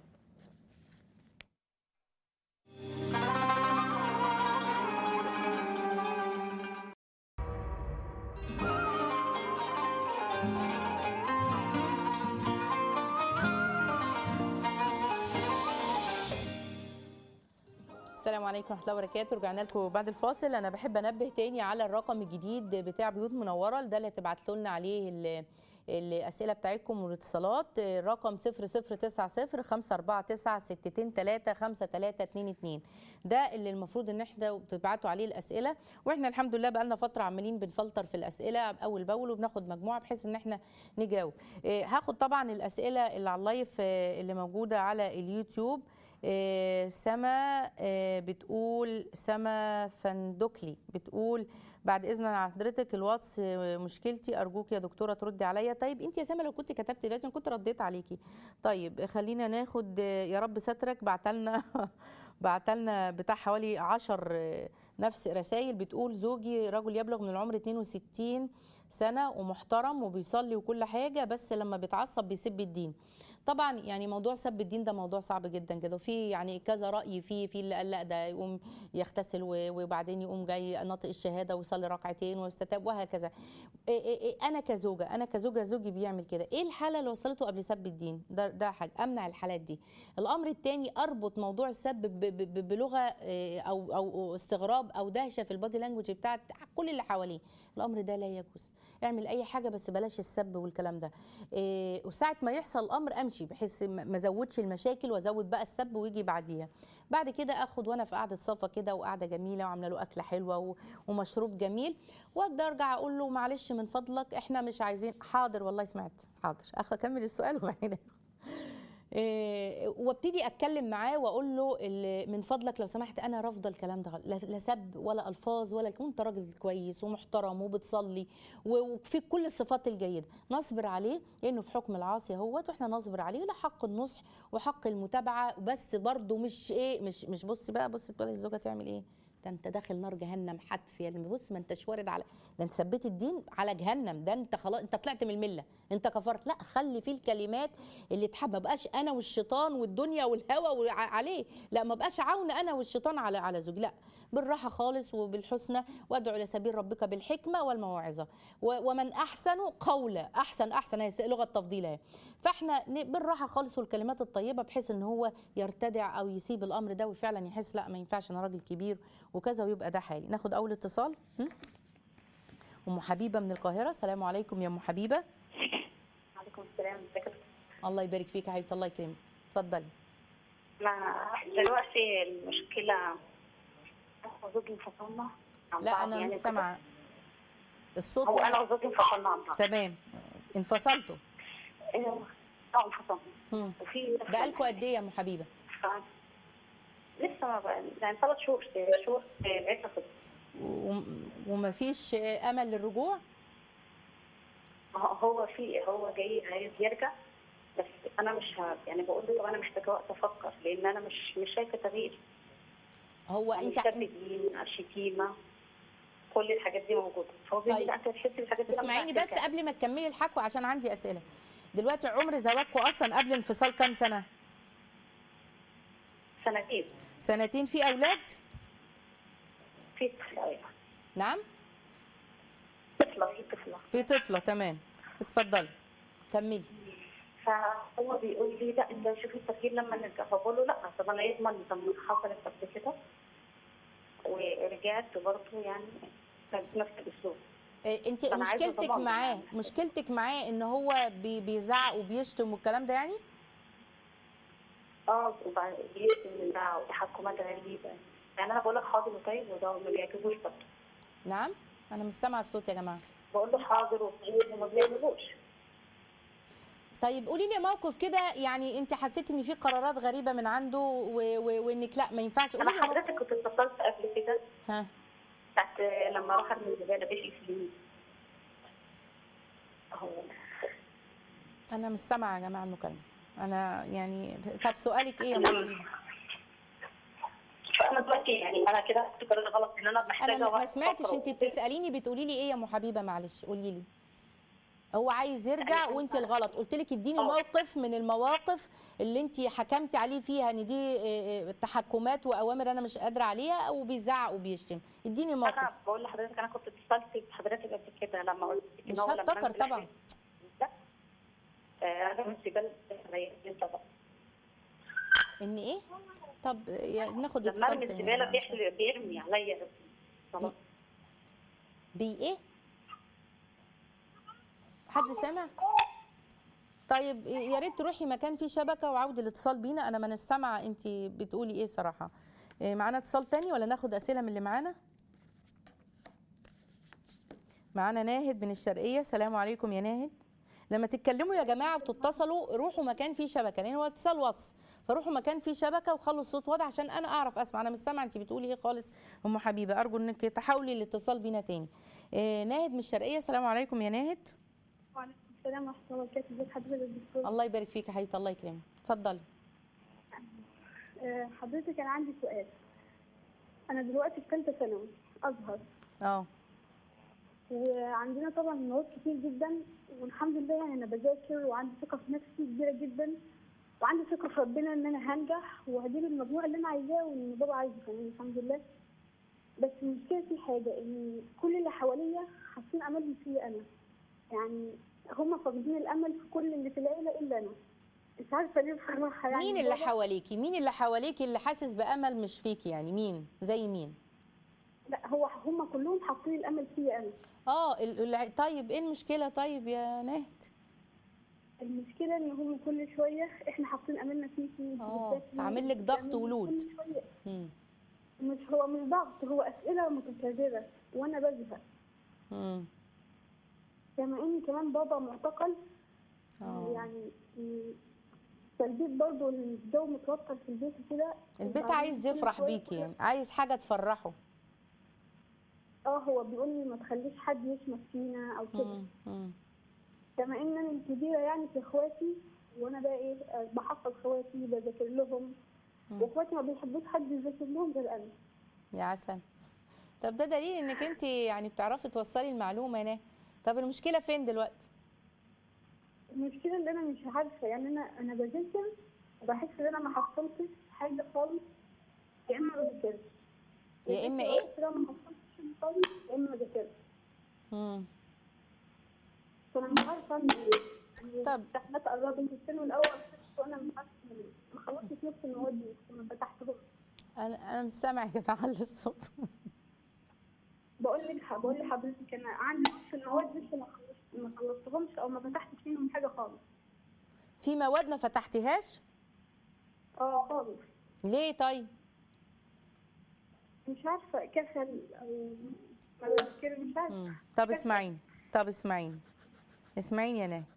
السلام عليكم ورحمه الله وبركاته رجعنا لكم بعد الفاصل انا بحب انبه تاني على الرقم الجديد بتاع بيوت منوره ده اللي هتبعتوا لنا عليه ال- الاسئله بتاعتكم والاتصالات الرقم 0090 549 623 5322 ده اللي المفروض ان احنا تبعتوا عليه الاسئله واحنا الحمد لله بقى لنا فتره عمالين بنفلتر في الاسئله اول باول وبناخد مجموعه بحيث ان احنا نجاوب إيه، هاخد طبعا الاسئله اللي على اللايف آه، اللي موجوده على اليوتيوب آه، سما آه، بتقول سما فندكلي بتقول بعد اذن عن حضرتك الواتس آه، مشكلتي ارجوك يا دكتوره تردي عليا طيب انت يا سما لو كنت كتبتي دلوقتي أنا كنت رديت عليكي طيب خلينا ناخد آه، يا رب سترك بعتلنا بعتلنا بتاع حوالي 10 نفس رسائل بتقول زوجي رجل يبلغ من العمر 62 سنه ومحترم وبيصلي وكل حاجه بس لما بيتعصب بيسب الدين طبعا يعني موضوع سب الدين ده موضوع صعب جدا كده وفي يعني كذا راي فيه في اللي قال لا ده يقوم يغتسل و- وبعدين يقوم جاي ناطق الشهاده ويصلي ركعتين ويستتاب وهكذا إيه إيه إيه انا كزوجه انا كزوجه زوجي بيعمل كده ايه الحاله اللي وصلته قبل سب الدين ده ده حاجه امنع الحالات دي الامر الثاني اربط موضوع السب ب- ب- ب- بلغه إيه، او او استغراب او دهشه في البادي لانجوج بتاعت كل اللي حواليه الامر ده لا يجوز اعمل اي حاجه بس بلاش السب والكلام ده إيه وساعه ما يحصل الامر امشي بحيث ما ما ازودش المشاكل وازود بقى السب ويجي بعديها بعد كده اخد وانا في قعده صفا كده وقعده جميله وعامله له اكله حلوه و- ومشروب جميل وابدا ارجع اقول له معلش من فضلك احنا مش عايزين حاضر والله سمعت حاضر اخ اكمل السؤال وبعدين إيه، وابتدي اتكلم معاه واقول له ال- من فضلك لو سمحت انا رافضه الكلام ده لا لا سب ولا الفاظ ولا انت راجل كويس ومحترم وبتصلي و- وفي كل الصفات الجيده نصبر عليه لانه في حكم العاصي اهوت واحنا نصبر عليه له حق النصح وحق المتابعه بس برضه مش ايه مش مش بص بقى بص تقول الزوجه تعمل ايه ده انت داخل نار جهنم حتف يا اللي بص ما انتش وارد على ده انت ثبت الدين على جهنم ده انت خلاص انت طلعت من المله انت كفرت لا خلي فيه الكلمات اللي تحب ما بقاش انا والشيطان والدنيا والهوى وع- عليه لا ما بقاش عون انا والشيطان على على زوجي لا بالراحه خالص وبالحسنى وادعو الى سبيل ربك بالحكمه والموعظه و- ومن احسن قولا احسن احسن هي لغه تفضيل اهي فاحنا ن- بالراحه خالص والكلمات الطيبه بحيث ان هو يرتدع او يسيب الامر ده وفعلا يحس لا ما ينفعش انا راجل كبير وكذا ويبقى ده حالي ناخد اول اتصال هم؟ ام حبيبه من القاهره السلام عليكم يا ام حبيبه عليكم السلام ازيك يا دكتور؟ الله يبارك فيك يا حبيبتي الله يكرمك اتفضلي انا دلوقتي المشكلة أنا وزوجي انفصلنا عن لا بعض انا يعني مش كده. سامعه الصوت هو يعني- انا وزوجي انفصلنا عن بعض تمام انفصلتوا إيه، اه انفصلنا هم. وفي بقالكوا قد ايه يا ام حبيبه ف- لسه ما بقى يعني ثلاث شهور شهور لقيت خطوة وم- ومفيش امل للرجوع هو في هو جاي عايز يرجع بس انا مش ه... يعني بقول له طب انا محتاجه وقت افكر لان انا مش مش شايفه تغيير هو يعني انت سب دين شتيمه كل الحاجات دي موجوده فهو بيقول لي طيب. لا انت هتحسي بالحاجات دي لما اسمعيني بس هترجع. قبل ما تكملي الحكوى عشان عندي اسئله دلوقتي عمر زواجكم اصلا قبل الانفصال كام سنه سنتين سنتين في اولاد في طفله أيوة. نعم طفله في طفله في طفله تمام اتفضلي كملي فهو بيقول لي لا انت شوفي التغيير لما نرجع فبقول له لا طب انا يضمن طب ما حصلت قبل كده ورجعت برضه يعني كانت نفس الاسلوب إيه انت أنا عايزة مشكلتك ضمان معاه يعني. مشكلتك معاه ان هو بي- بيزعق وبيشتم والكلام ده يعني اه وبعد بيشتم بقى وتحكمات غريبه يعني انا بقول لك حاضر وطيب وده ما بيعجبوش برضه نعم انا مش سامعه الصوت يا جماعه بقول له حاضر وطيب وما بيعجبوش طيب قولي لي موقف كده يعني انت حسيتي ان في قرارات غريبه من عنده و... و... وانك لا ما ينفعش قولي انا لي موقف. حضرتك كنت اتصلت قبل كده ها بتاعت لما راح من الزباله بيحلف لي هو انا مش سامعه يا جماعه المكالمه انا يعني طب سؤالك ايه يا ام حبيبه فانا دلوقتي يعني انا كده كنت قرار غلط ان انا محتاجه انا ما- ما وقت سمعتش أفكر انت وكده. بتساليني بتقولي لي ايه يا ام حبيبه معلش قولي لي هو عايز يرجع وانت الغلط قلت لك اديني اه. موقف من المواقف اللي انت حكمتي عليه فيها ان دي اه، اه، تحكمات واوامر انا مش قادره عليها او بيزعق وبيشتم اديني موقف انا بقول لحضرتك انا كنت اتصلت بحضرتك قبل كده لما قلت لك مش إن هو لما هفتكر أنزل طبعا. ده، آه، انا من سيبال طبعا ان ايه طب يا- ناخد لما اتصال ارمي تاني. الزباله بيحلي بيرمي عليا خلاص بي ايه حد سامع طيب يا ريت تروحي مكان فيه شبكه وعودي الاتصال بينا انا ما سامعه انت بتقولي ايه صراحه إيه، معانا اتصال تاني ولا ناخد اسئله من اللي معانا معانا ناهد من الشرقيه السلام عليكم يا ناهد لما تتكلموا يا جماعه وتتصلوا روحوا مكان فيه شبكه لان هو اتصال واتس فروحوا مكان فيه شبكه وخلوا الصوت واضح عشان انا اعرف اسمع انا مش سامعه انت بتقولي ايه خالص ام حبيبه ارجو انك تحاولي الاتصال بينا تاني إيه ناهد من الشرقيه السلام عليكم يا ناهد وعليكم السلام ورحمة الله وبركاته ازيك حضرتك يا دكتور الله يبارك فيك يا حبيبتي الله يكرمك اتفضلي آه، حضرتك أنا عندي سؤال انا دلوقتي في ثالثه ثانوي ازهر اه وعندنا طبعا مواد كتير جدا والحمد لله يعني انا بذاكر وعندي ثقه في نفسي كبيره جدا وعندي ثقه في ربنا ان انا هنجح وهجيب المجموع اللي انا عايزاه وان بابا عايزه كمان الحمد لله بس المشكله في حاجه ان كل اللي حواليا حاطين املهم فيا انا يعني هم فاقدين الامل في كل اللي في العيله الا انا مش عارفه ليه بصراحه يعني مين اللي بابا- حواليكي مين اللي حواليكي اللي حاسس بامل مش فيكي يعني مين زي مين لا هو هم كلهم حاطين الامل فيا انا اه ال- ال- طيب ايه المشكله طيب يا نهد المشكله ان هم كل شويه احنا حاطين املنا فيكي آه، بتذاكري، فعامل لك ضغط بتعملي ولود. كل شوية. مم. مش هو مش ضغط هو اسئله متكرره وانا بزهق مم. كما ان كمان بابا معتقل اه يعني م- فالبيت برضه الجو متوتر في البيت وكده البيت وبعدين عايز كل يفرح شوية بيكي كده- يعني عايز حاجه تفرحه اه هو بيقول لي ما تخليش حد يشمت فينا او كده مم. مم. كما ان انا الكبيره يعني في اخواتي وانا بقى ايه آه، بحفظ اخواتي بذاكر لهم واخواتي ما بيحبوش حد يذاكر لهم غير انا يا عسل طب ده دليل انك انت يعني بتعرفي توصلي المعلومه هنا طب المشكله فين دلوقتي المشكله ان انا مش عارفه يعني انا انا بذاكر وبحس ان انا ما حصلتش حاجه خالص يا اما ما بذاكرش يا إما بذاكر إيه؟ كده ما حصلتش حاجة خالص يا اما ما بذاكرش مم. فانا مش عارفه اعمل ايه يعني طب. الامتحانات قربت الترم الاول وانا مش عارفه أعمل إيه. ما خلصتش نص المواد دي ما فتحتهمش انا انا مش سامعه يا جماعه الصوت بقول لك بقول لحضرتك انا عندي نص المواد لسه ما خلصت ما خلصتهمش او ما فتحتش فيهم حاجه خالص في مواد ما فتحتيهاش اه خالص ليه طيب مش عارفه كسل او ما بذاكر مش عارفه مم. طب اسمعيني طب اسمعيني اسمعيني يا نهى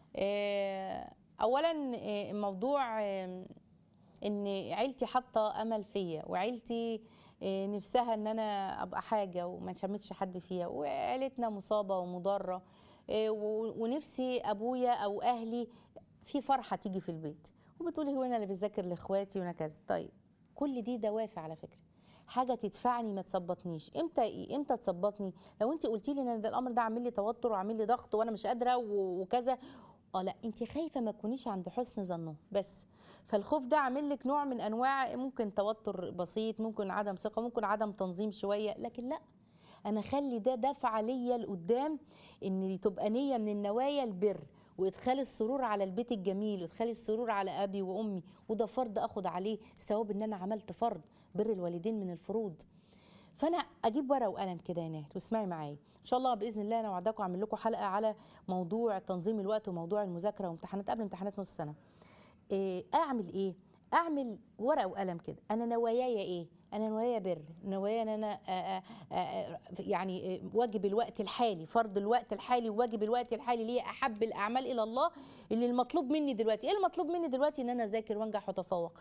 آه، اولا آه، موضوع آه، ان عيلتي حاطه امل فيا وعيلتي آه، نفسها ان انا ابقى حاجه وما شمتش حد فيها وعيلتنا مصابه ومضره آه، و- ونفسي ابويا او اهلي في فرحه تيجي في البيت وبتقولي هو انا اللي بذاكر لاخواتي وانا كذا طيب كل دي دوافع على فكره حاجه تدفعني ما تثبطنيش امتى ايه امتى تثبطني لو انت قلتي لي ان ده الامر ده عامل لي توتر وعامل لي ضغط وانا مش قادره و- وكذا اه لا انت خايفه ما تكونيش عند حسن ظنه بس فالخوف ده عامل لك نوع من انواع ممكن توتر بسيط ممكن عدم ثقه ممكن عدم تنظيم شويه لكن لا انا خلي ده دفعه ليا لقدام ان تبقى نيه من النوايا البر وادخال السرور على البيت الجميل وادخال السرور على ابي وامي وده فرض اخد عليه ثواب ان انا عملت فرض بر الوالدين من الفروض فانا اجيب ورقه وقلم كده يا نهد واسمعي معايا ان شاء الله باذن الله انا وعداكم اعمل لكم حلقه على موضوع تنظيم الوقت وموضوع المذاكره وامتحانات قبل امتحانات نص سنه إيه اعمل ايه اعمل ورقه وقلم كده انا نواياي ايه انا نوايا بر نوايا ان انا آآ آآ يعني آه، واجب الوقت الحالي فرض الوقت الحالي وواجب الوقت الحالي ليه احب الاعمال الى الله اللي المطلوب مني دلوقتي ايه المطلوب مني دلوقتي ان انا اذاكر وانجح واتفوق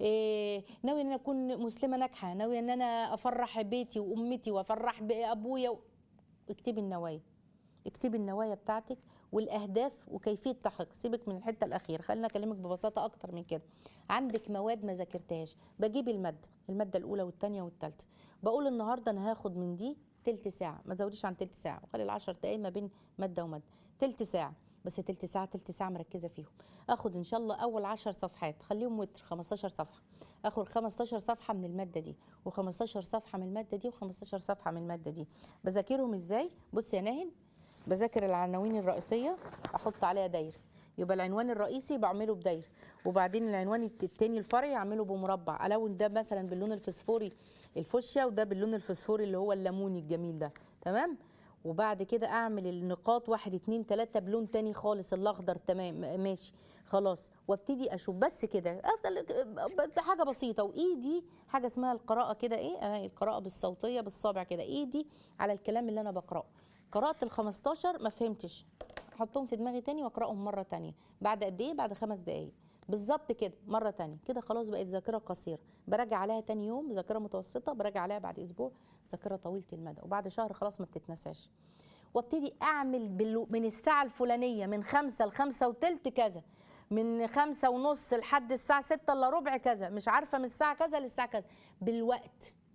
إيه ناوي ان انا اكون مسلمه ناجحه ناوي ان انا افرح بيتي وامتي وافرح بابويا و... اكتبي النوايا اكتبي النوايا بتاعتك والاهداف وكيفيه تحقيق سيبك من الحته الاخيره خلينا اكلمك ببساطه اكتر من كده عندك مواد ما ذاكرتهاش بجيب الماده الماده الاولى والثانيه والثالثه بقول النهارده انا هاخد من دي تلت ساعه ما تزوديش عن تلت ساعه وخلي العشر دقايق ما بين ماده وماده تلت ساعه بس تلت ساعه تلت ساعه مركزه فيهم اخد ان شاء الله اول عشر صفحات خليهم وتر 15 صفحه اخد 15 صفحه من الماده دي و15 صفحه من الماده دي و15 صفحه من الماده دي بذاكرهم ازاي بص يا ناهد بذاكر العناوين الرئيسيه احط عليها دايره يبقى العنوان الرئيسي بعمله بدايره وبعدين العنوان الت- التاني الفرعي اعمله بمربع الون ده مثلا باللون الفسفوري الفوشيا وده باللون الفسفوري اللي هو الليموني الجميل ده تمام وبعد كده اعمل النقاط واحد اتنين تلاته بلون تاني خالص الاخضر تمام ماشي خلاص وابتدي اشوف بس كده افضل ب- حاجه بسيطه وايدي حاجه اسمها القراءه كده ايه آه القراءه بالصوتيه بالصابع كده ايدي على الكلام اللي انا بقراه قرات ال 15 ما فهمتش احطهم في دماغي تاني واقراهم مره تانية بعد قد ايه بعد خمس دقايق بالظبط كده مره تانية كده خلاص بقت ذاكره قصيره براجع عليها تاني يوم ذاكره متوسطه براجع عليها بعد اسبوع ذاكره طويله المدى وبعد شهر خلاص ما بتتنساش وابتدي اعمل بالو- من الساعه الفلانيه من خمسة لخمسة وتلت كذا من خمسة ونص لحد الساعة ستة الا ربع كذا مش عارفة من الساعة كذا للساعة كذا بالوقت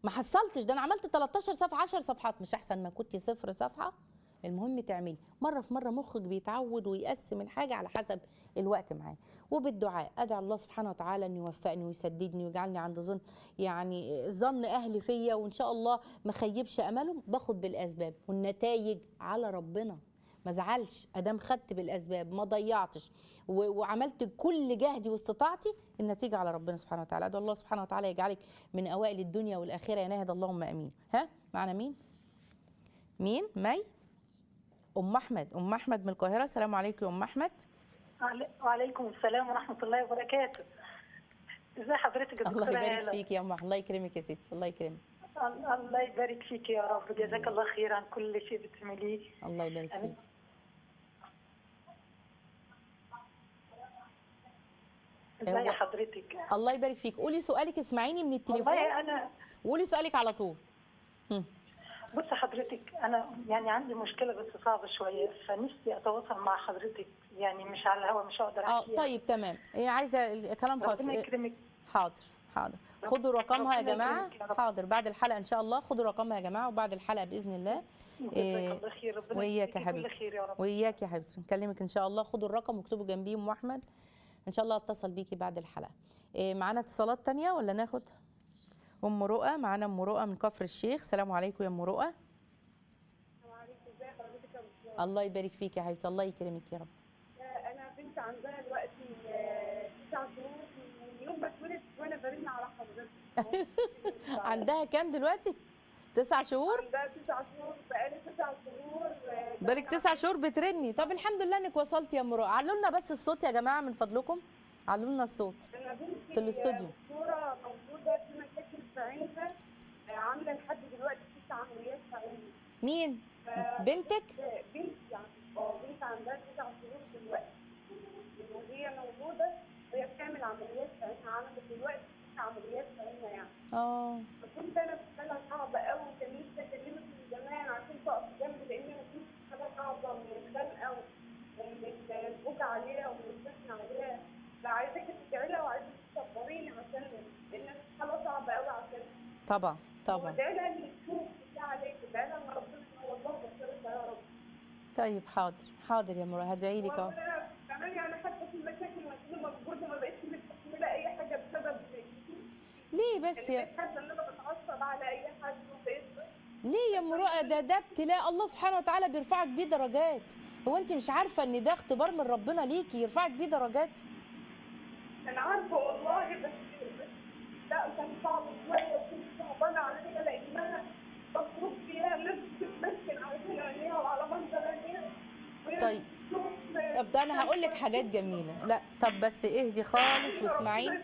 ما حصلتش ده انا عملت 13 صفحه 10 صفحات مش احسن ما كنت صفر صفحه المهم تعملي مره في مره مخك بيتعود ويقسم الحاجه على حسب الوقت معاه وبالدعاء ادعي الله سبحانه وتعالى ان يوفقني ويسددني ويجعلني عند ظن يعني ظن اهلي فيا وان شاء الله ما خيبش املهم باخد بالاسباب والنتائج على ربنا ما زعلش ادام خدت بالاسباب ما ضيعتش و- وعملت كل جهدي واستطاعتي النتيجه على ربنا سبحانه وتعالى ادعو الله سبحانه وتعالى يجعلك من اوائل الدنيا والاخره يا ناهد اللهم امين ها معنا مين مين مي ام احمد ام احمد من القاهره السلام عليكم يا ام احمد وعلي- وعليكم السلام ورحمة الله وبركاته. ازي حضرتك يا الله دكتورة يبارك هالة؟ فيك يا ام أحمد. الله يكرمك يا ستي الله يكرمك ال- الله يبارك فيك يا رب جزاك الله خير عن كل شيء بتعمليه. الله يبارك آمين. فيك ازي هو- حضرتك؟ الله يبارك فيك قولي سؤالك اسمعيني من التليفون والله انا وقولي سؤالك على طول هم. بص حضرتك انا يعني عندي مشكلة بس صعبة شوية فنفسي اتواصل مع حضرتك يعني مش على الهوا مش هقدر اه احكي طيب تمام هي عايزه الكلام خاص ربنا يكرمك حاضر حاضر خدوا رقمها يا ربنا جماعه يكرمك يا رب. حاضر بعد الحلقه ان شاء الله خدوا رقمها يا جماعه وبعد الحلقه باذن الله إيه، جزاك الله خير ربنا وإياك يا يجزيكي كل حبيبتي. خير يا رب. واياك يا حبيبتي نكلمك ان شاء الله خدوا الرقم واكتبوا جنبيه ام احمد ان شاء الله اتصل بيكي بعد الحلقه إيه معانا اتصالات تانية ولا ناخد ام رؤى معانا ام رؤى من كفر الشيخ السلام عليكم يا ام رؤى الله يبارك فيك يا حبيبتي الله يكرمك يا رب انا بنت عندها دلوقتي آه، تسع شهور من يوم ما اتولدت وانا برن على حضرتك عندها كام دلوقتي تسع شهور عندها تسع شهور بقالي تسع شهور آه، بقالك تسع شهور بترني طب الحمد لله انك وصلتي يا ام رؤى علوا لنا بس الصوت يا جماعه من فضلكم علوا لنا الصوت انا بنتي في الاستوديو. دكتوره موجوده في مشاكل في عينها آه، عامله لحد دلوقتي ست عمليات في عينها مين بنتك آه، بنت يعني اه بنت عندها تسع شهور دلوقتي وهي موجوده وهي بتعمل عمليات في عينها عملت دلوقتي ست عمليات في عينها يعني اه فكنت انا في حاله صعبه قوي وكان نفسي اكلمك من زمان عشان تقف جنبي لان انا كنت في حاله صعبه من الخنقه ومن الفوج عليها ومن السكن عليها فعايزاك تدعي لها وعايزاك تصبريني عشان لان انا في حاله صعبه قوي عشان طبعا طبعا ادعي لها ان تشوف بتاع عليك ادعي لها ان ربنا والله بصرتها يا رب طيب حاضر حاضر يا مرة هدعي لك اهو وانا كمان يعني حتى في المشاكل وانا موجوده ما بقتش مستحمله اي حاجه بسبب ليه بس يعني يا بقيت حاسه ان انا بتعصب على اي حد وبقيت ليه يا ام رؤى ده ده ابتلاء الله سبحانه وتعالى بيرفعك بيه درجات هو انت مش عارفه ان ده اختبار من ربنا ليكي يرفعك بيه درجات انا عارفه والله بس بس لا كان صعب شويه وكنت صعبانه عليا لان انا بصرف فيها الناس بتتمسكن على عينيها وعلى منظر عينيها وهي طيب. بتشوف- طب ده انا هقول لك حاجات جميله لا طب بس اهدي خالص واسمعيني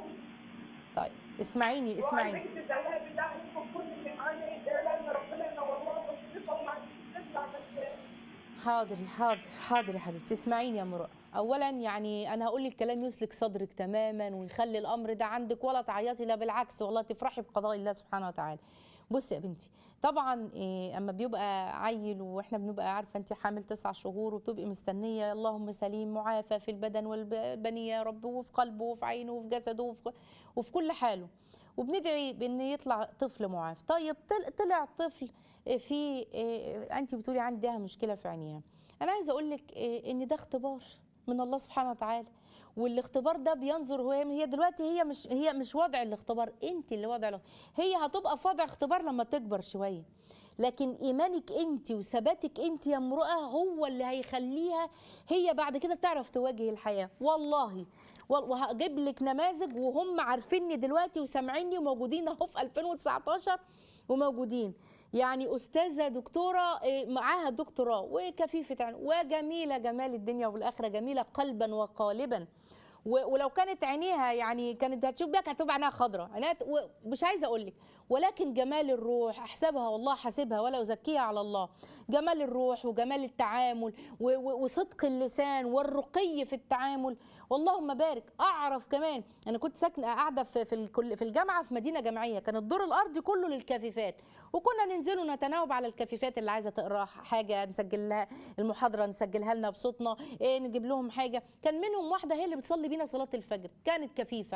طيب اسمعيني اسمعيني وعايزاك تدعيها بالله عليكم كل اللي معايا يدعي لها ان ربنا ينور لها بصيرتها وما عادش تطلع بس حاضر حاضر حاضر يا حبيبتي اسمعيني يا مرأة اولا يعني انا هقول لك كلام يسلك صدرك تماما ويخلي الامر ده عندك ولا تعيطي لا بالعكس والله تفرحي بقضاء الله سبحانه وتعالى بصي يا بنتي طبعا إيه اما بيبقى عيل واحنا بنبقى عارفه انت حامل تسع شهور وبتبقي مستنيه اللهم سليم معافى في البدن والبنيه يا رب وفي قلبه وفي عينه وفي جسده وفي, وفي كل حاله وبندعي بان يطلع طفل معافى طيب طل- طلع طفل في إيه، انت بتقولي عندها مشكله في عينيها انا عايزه اقول لك إيه، ان ده اختبار من الله سبحانه وتعالى والاختبار ده بينظر هو هي دلوقتي هي مش هي مش وضع الاختبار انت اللي وضع الاختبار. هي هتبقى في وضع اختبار لما تكبر شويه لكن ايمانك انت وثباتك انت يا امراه هو اللي هيخليها هي بعد كده تعرف تواجه الحياه والله وال- وهجيب لك نماذج وهم عارفيني دلوقتي وسامعيني وموجودين اهو في 2019 وموجودين يعني استاذه دكتوره إيه، معاها دكتوراه وكفيفه عين وجميله جمال الدنيا والاخره جميله قلبا وقالبا و- ولو كانت عينيها يعني كانت هتشوف بيها كانت هتبقى عينيها خضراء عينيها ت- و- مش عايزه اقول لك ولكن جمال الروح احسبها والله حاسبها ولا ازكيها على الله جمال الروح وجمال التعامل و- و- وصدق اللسان والرقي في التعامل واللهم بارك اعرف كمان انا كنت ساكنه قاعده في في الكل- في الجامعه في مدينه جامعيه كان الدور الارضي كله للكفيفات وكنا ننزل ونتناوب على الكفيفات اللي عايزه تقرا حاجه نسجل لها المحاضره نسجلها لنا بصوتنا إيه نجيب لهم حاجه كان منهم واحده هي اللي بتصلي بينا صلاه الفجر كانت كفيفه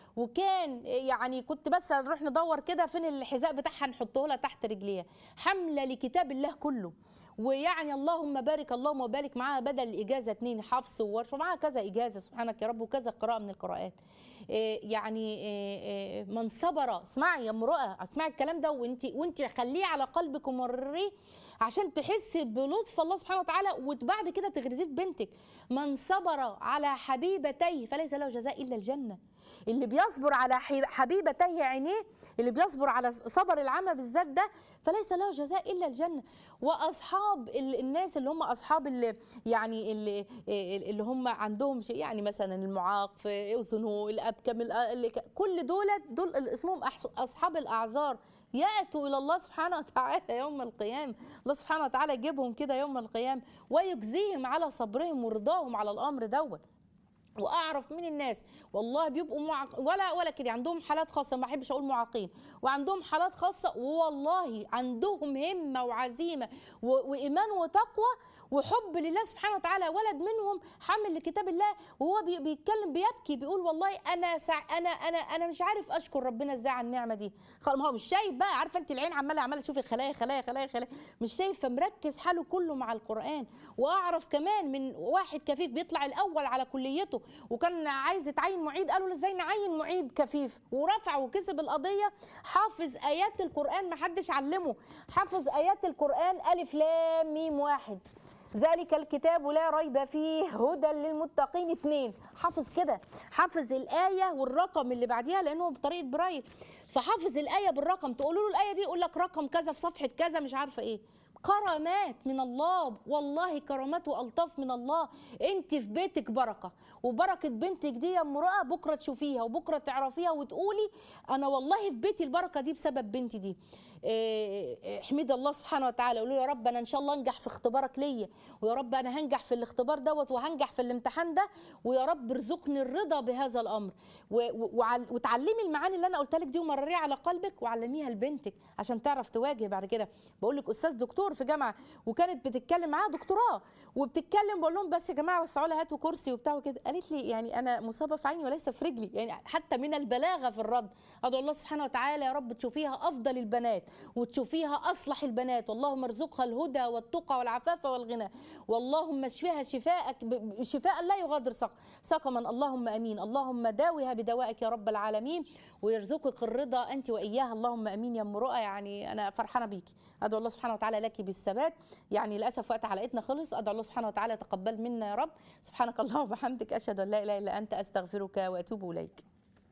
وكان يعني كنت بس نروح ندور كده فين الحذاء بتاعها نحطه لها تحت رجليها حمله لكتاب الله كله ويعني اللهم بارك اللهم بارك معاها بدل الاجازه اتنين حفص وورش ومعاها كذا اجازه سبحانك يا رب وكذا قراءه من القراءات إيه يعني إيه إيه من صبر اسمعي يا امراه اسمعي الكلام ده وانت وانت خليه على قلبك ومرريه عشان تحسي بلطف الله سبحانه وتعالى وبعد كده تغرزيه في بنتك من صبر على حبيبتيه فليس له جزاء الا الجنه اللي بيصبر على حي- حبيبتيه عينيه اللي بيصبر على صبر العمى بالذات ده فليس له جزاء الا الجنه واصحاب ال- الناس اللي هم اصحاب اللي يعني اللي, اللي هم عندهم شيء يعني مثلا المعاق في اذنه الابكم الأ- اللي ك- كل دول دول اسمهم أحس- اصحاب الاعذار ياتوا الى الله سبحانه وتعالى يوم القيامه الله سبحانه وتعالى يجيبهم كده يوم القيامه ويجزيهم على صبرهم ورضاهم على الامر دوت واعرف من الناس والله بيبقوا معق... ولا ولا كده عندهم حالات خاصه ما بحبش اقول معاقين وعندهم حالات خاصه والله عندهم همه وعزيمه و... وايمان وتقوى وحب لله سبحانه وتعالى ولد منهم حامل لكتاب الله وهو بي... بيتكلم بيبكي بيقول والله انا سع... انا انا انا مش عارف اشكر ربنا ازاي على النعمه دي خلاص ما هو مش شايف بقى عارفه انت العين عماله عماله تشوف الخلايا خلايا خلايا خلايا مش شايف فمركز حاله كله مع القران واعرف كمان من واحد كفيف بيطلع الاول على كليته وكان عايز يتعين معيد قالوا له ازاي نعين معيد كفيف ورفع وكسب القضيه حافظ ايات القران ما حدش علمه حافظ ايات القران الف لام ميم واحد ذلك الكتاب لا ريب فيه هدى للمتقين اتنين حافظ كده حافظ الآية والرقم اللي بعديها لأنه بطريقة برايل فحافظ الآية بالرقم تقولوا له الآية دي يقول لك رقم كذا في صفحة كذا مش عارفة إيه كرامات من الله والله كرامات والطاف من الله انت في بيتك بركه وبركه بنتك دي يا امراه بكره تشوفيها وبكره تعرفيها وتقولي انا والله في بيتي البركه دي بسبب بنتي دي إيه، احمد الله سبحانه وتعالى قولوا يا رب انا ان شاء الله انجح في اختبارك ليا ويا رب انا هنجح في الاختبار دوت وهنجح في الامتحان ده ويا رب ارزقني الرضا بهذا الامر و- و- وعل- وتعلمي المعاني اللي انا قلتها لك دي ومرريها على قلبك وعلميها لبنتك عشان تعرف تواجه بعد كده بقول لك استاذ دكتور في جامعه وكانت بتتكلم معاها دكتوراه وبتتكلم بقول لهم بس يا جماعه وسعوا لها هاتوا كرسي وبتاع وكده قالت لي يعني انا مصابه في عيني وليس في رجلي يعني حتى من البلاغه في الرد ادعو الله سبحانه وتعالى يا رب تشوفيها افضل البنات وتشوفيها اصلح البنات اللهم ارزقها الهدى والتقى والعفاف والغنى واللهم اشفيها شفاءك ب- شفاء لا يغادر سق- سقما اللهم امين اللهم داوها بدوائك يا رب العالمين ويرزقك الرضا انت واياها اللهم امين يا ام رؤى يعني انا فرحانه بيكي ادعو الله سبحانه وتعالى لك بالثبات يعني للاسف وقت حلقتنا خلص ادعو الله سبحانه وتعالى يتقبل منا يا رب سبحانك اللهم وبحمدك اشهد ان لا اله الا انت استغفرك واتوب اليك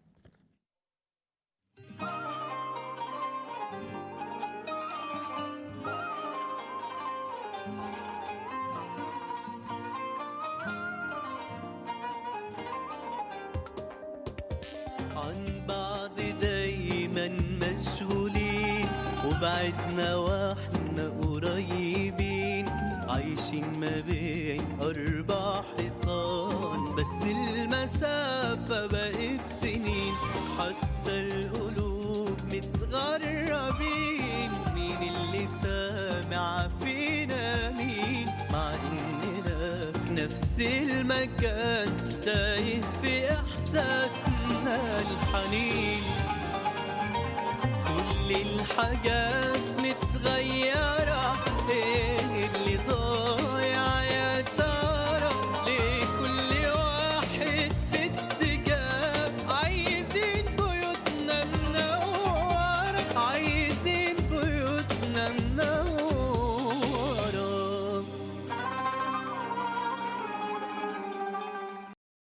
عن بعض دايما مشغولين وبعدنا واحنا قريبين عايشين ما بين أربع حيطان بس المسافة بقت سنين حتى القلوب متغربين مين اللي سامع فينا مين مع إننا في نفس المكان تايه في إحساسنا الحنين كل الحاجات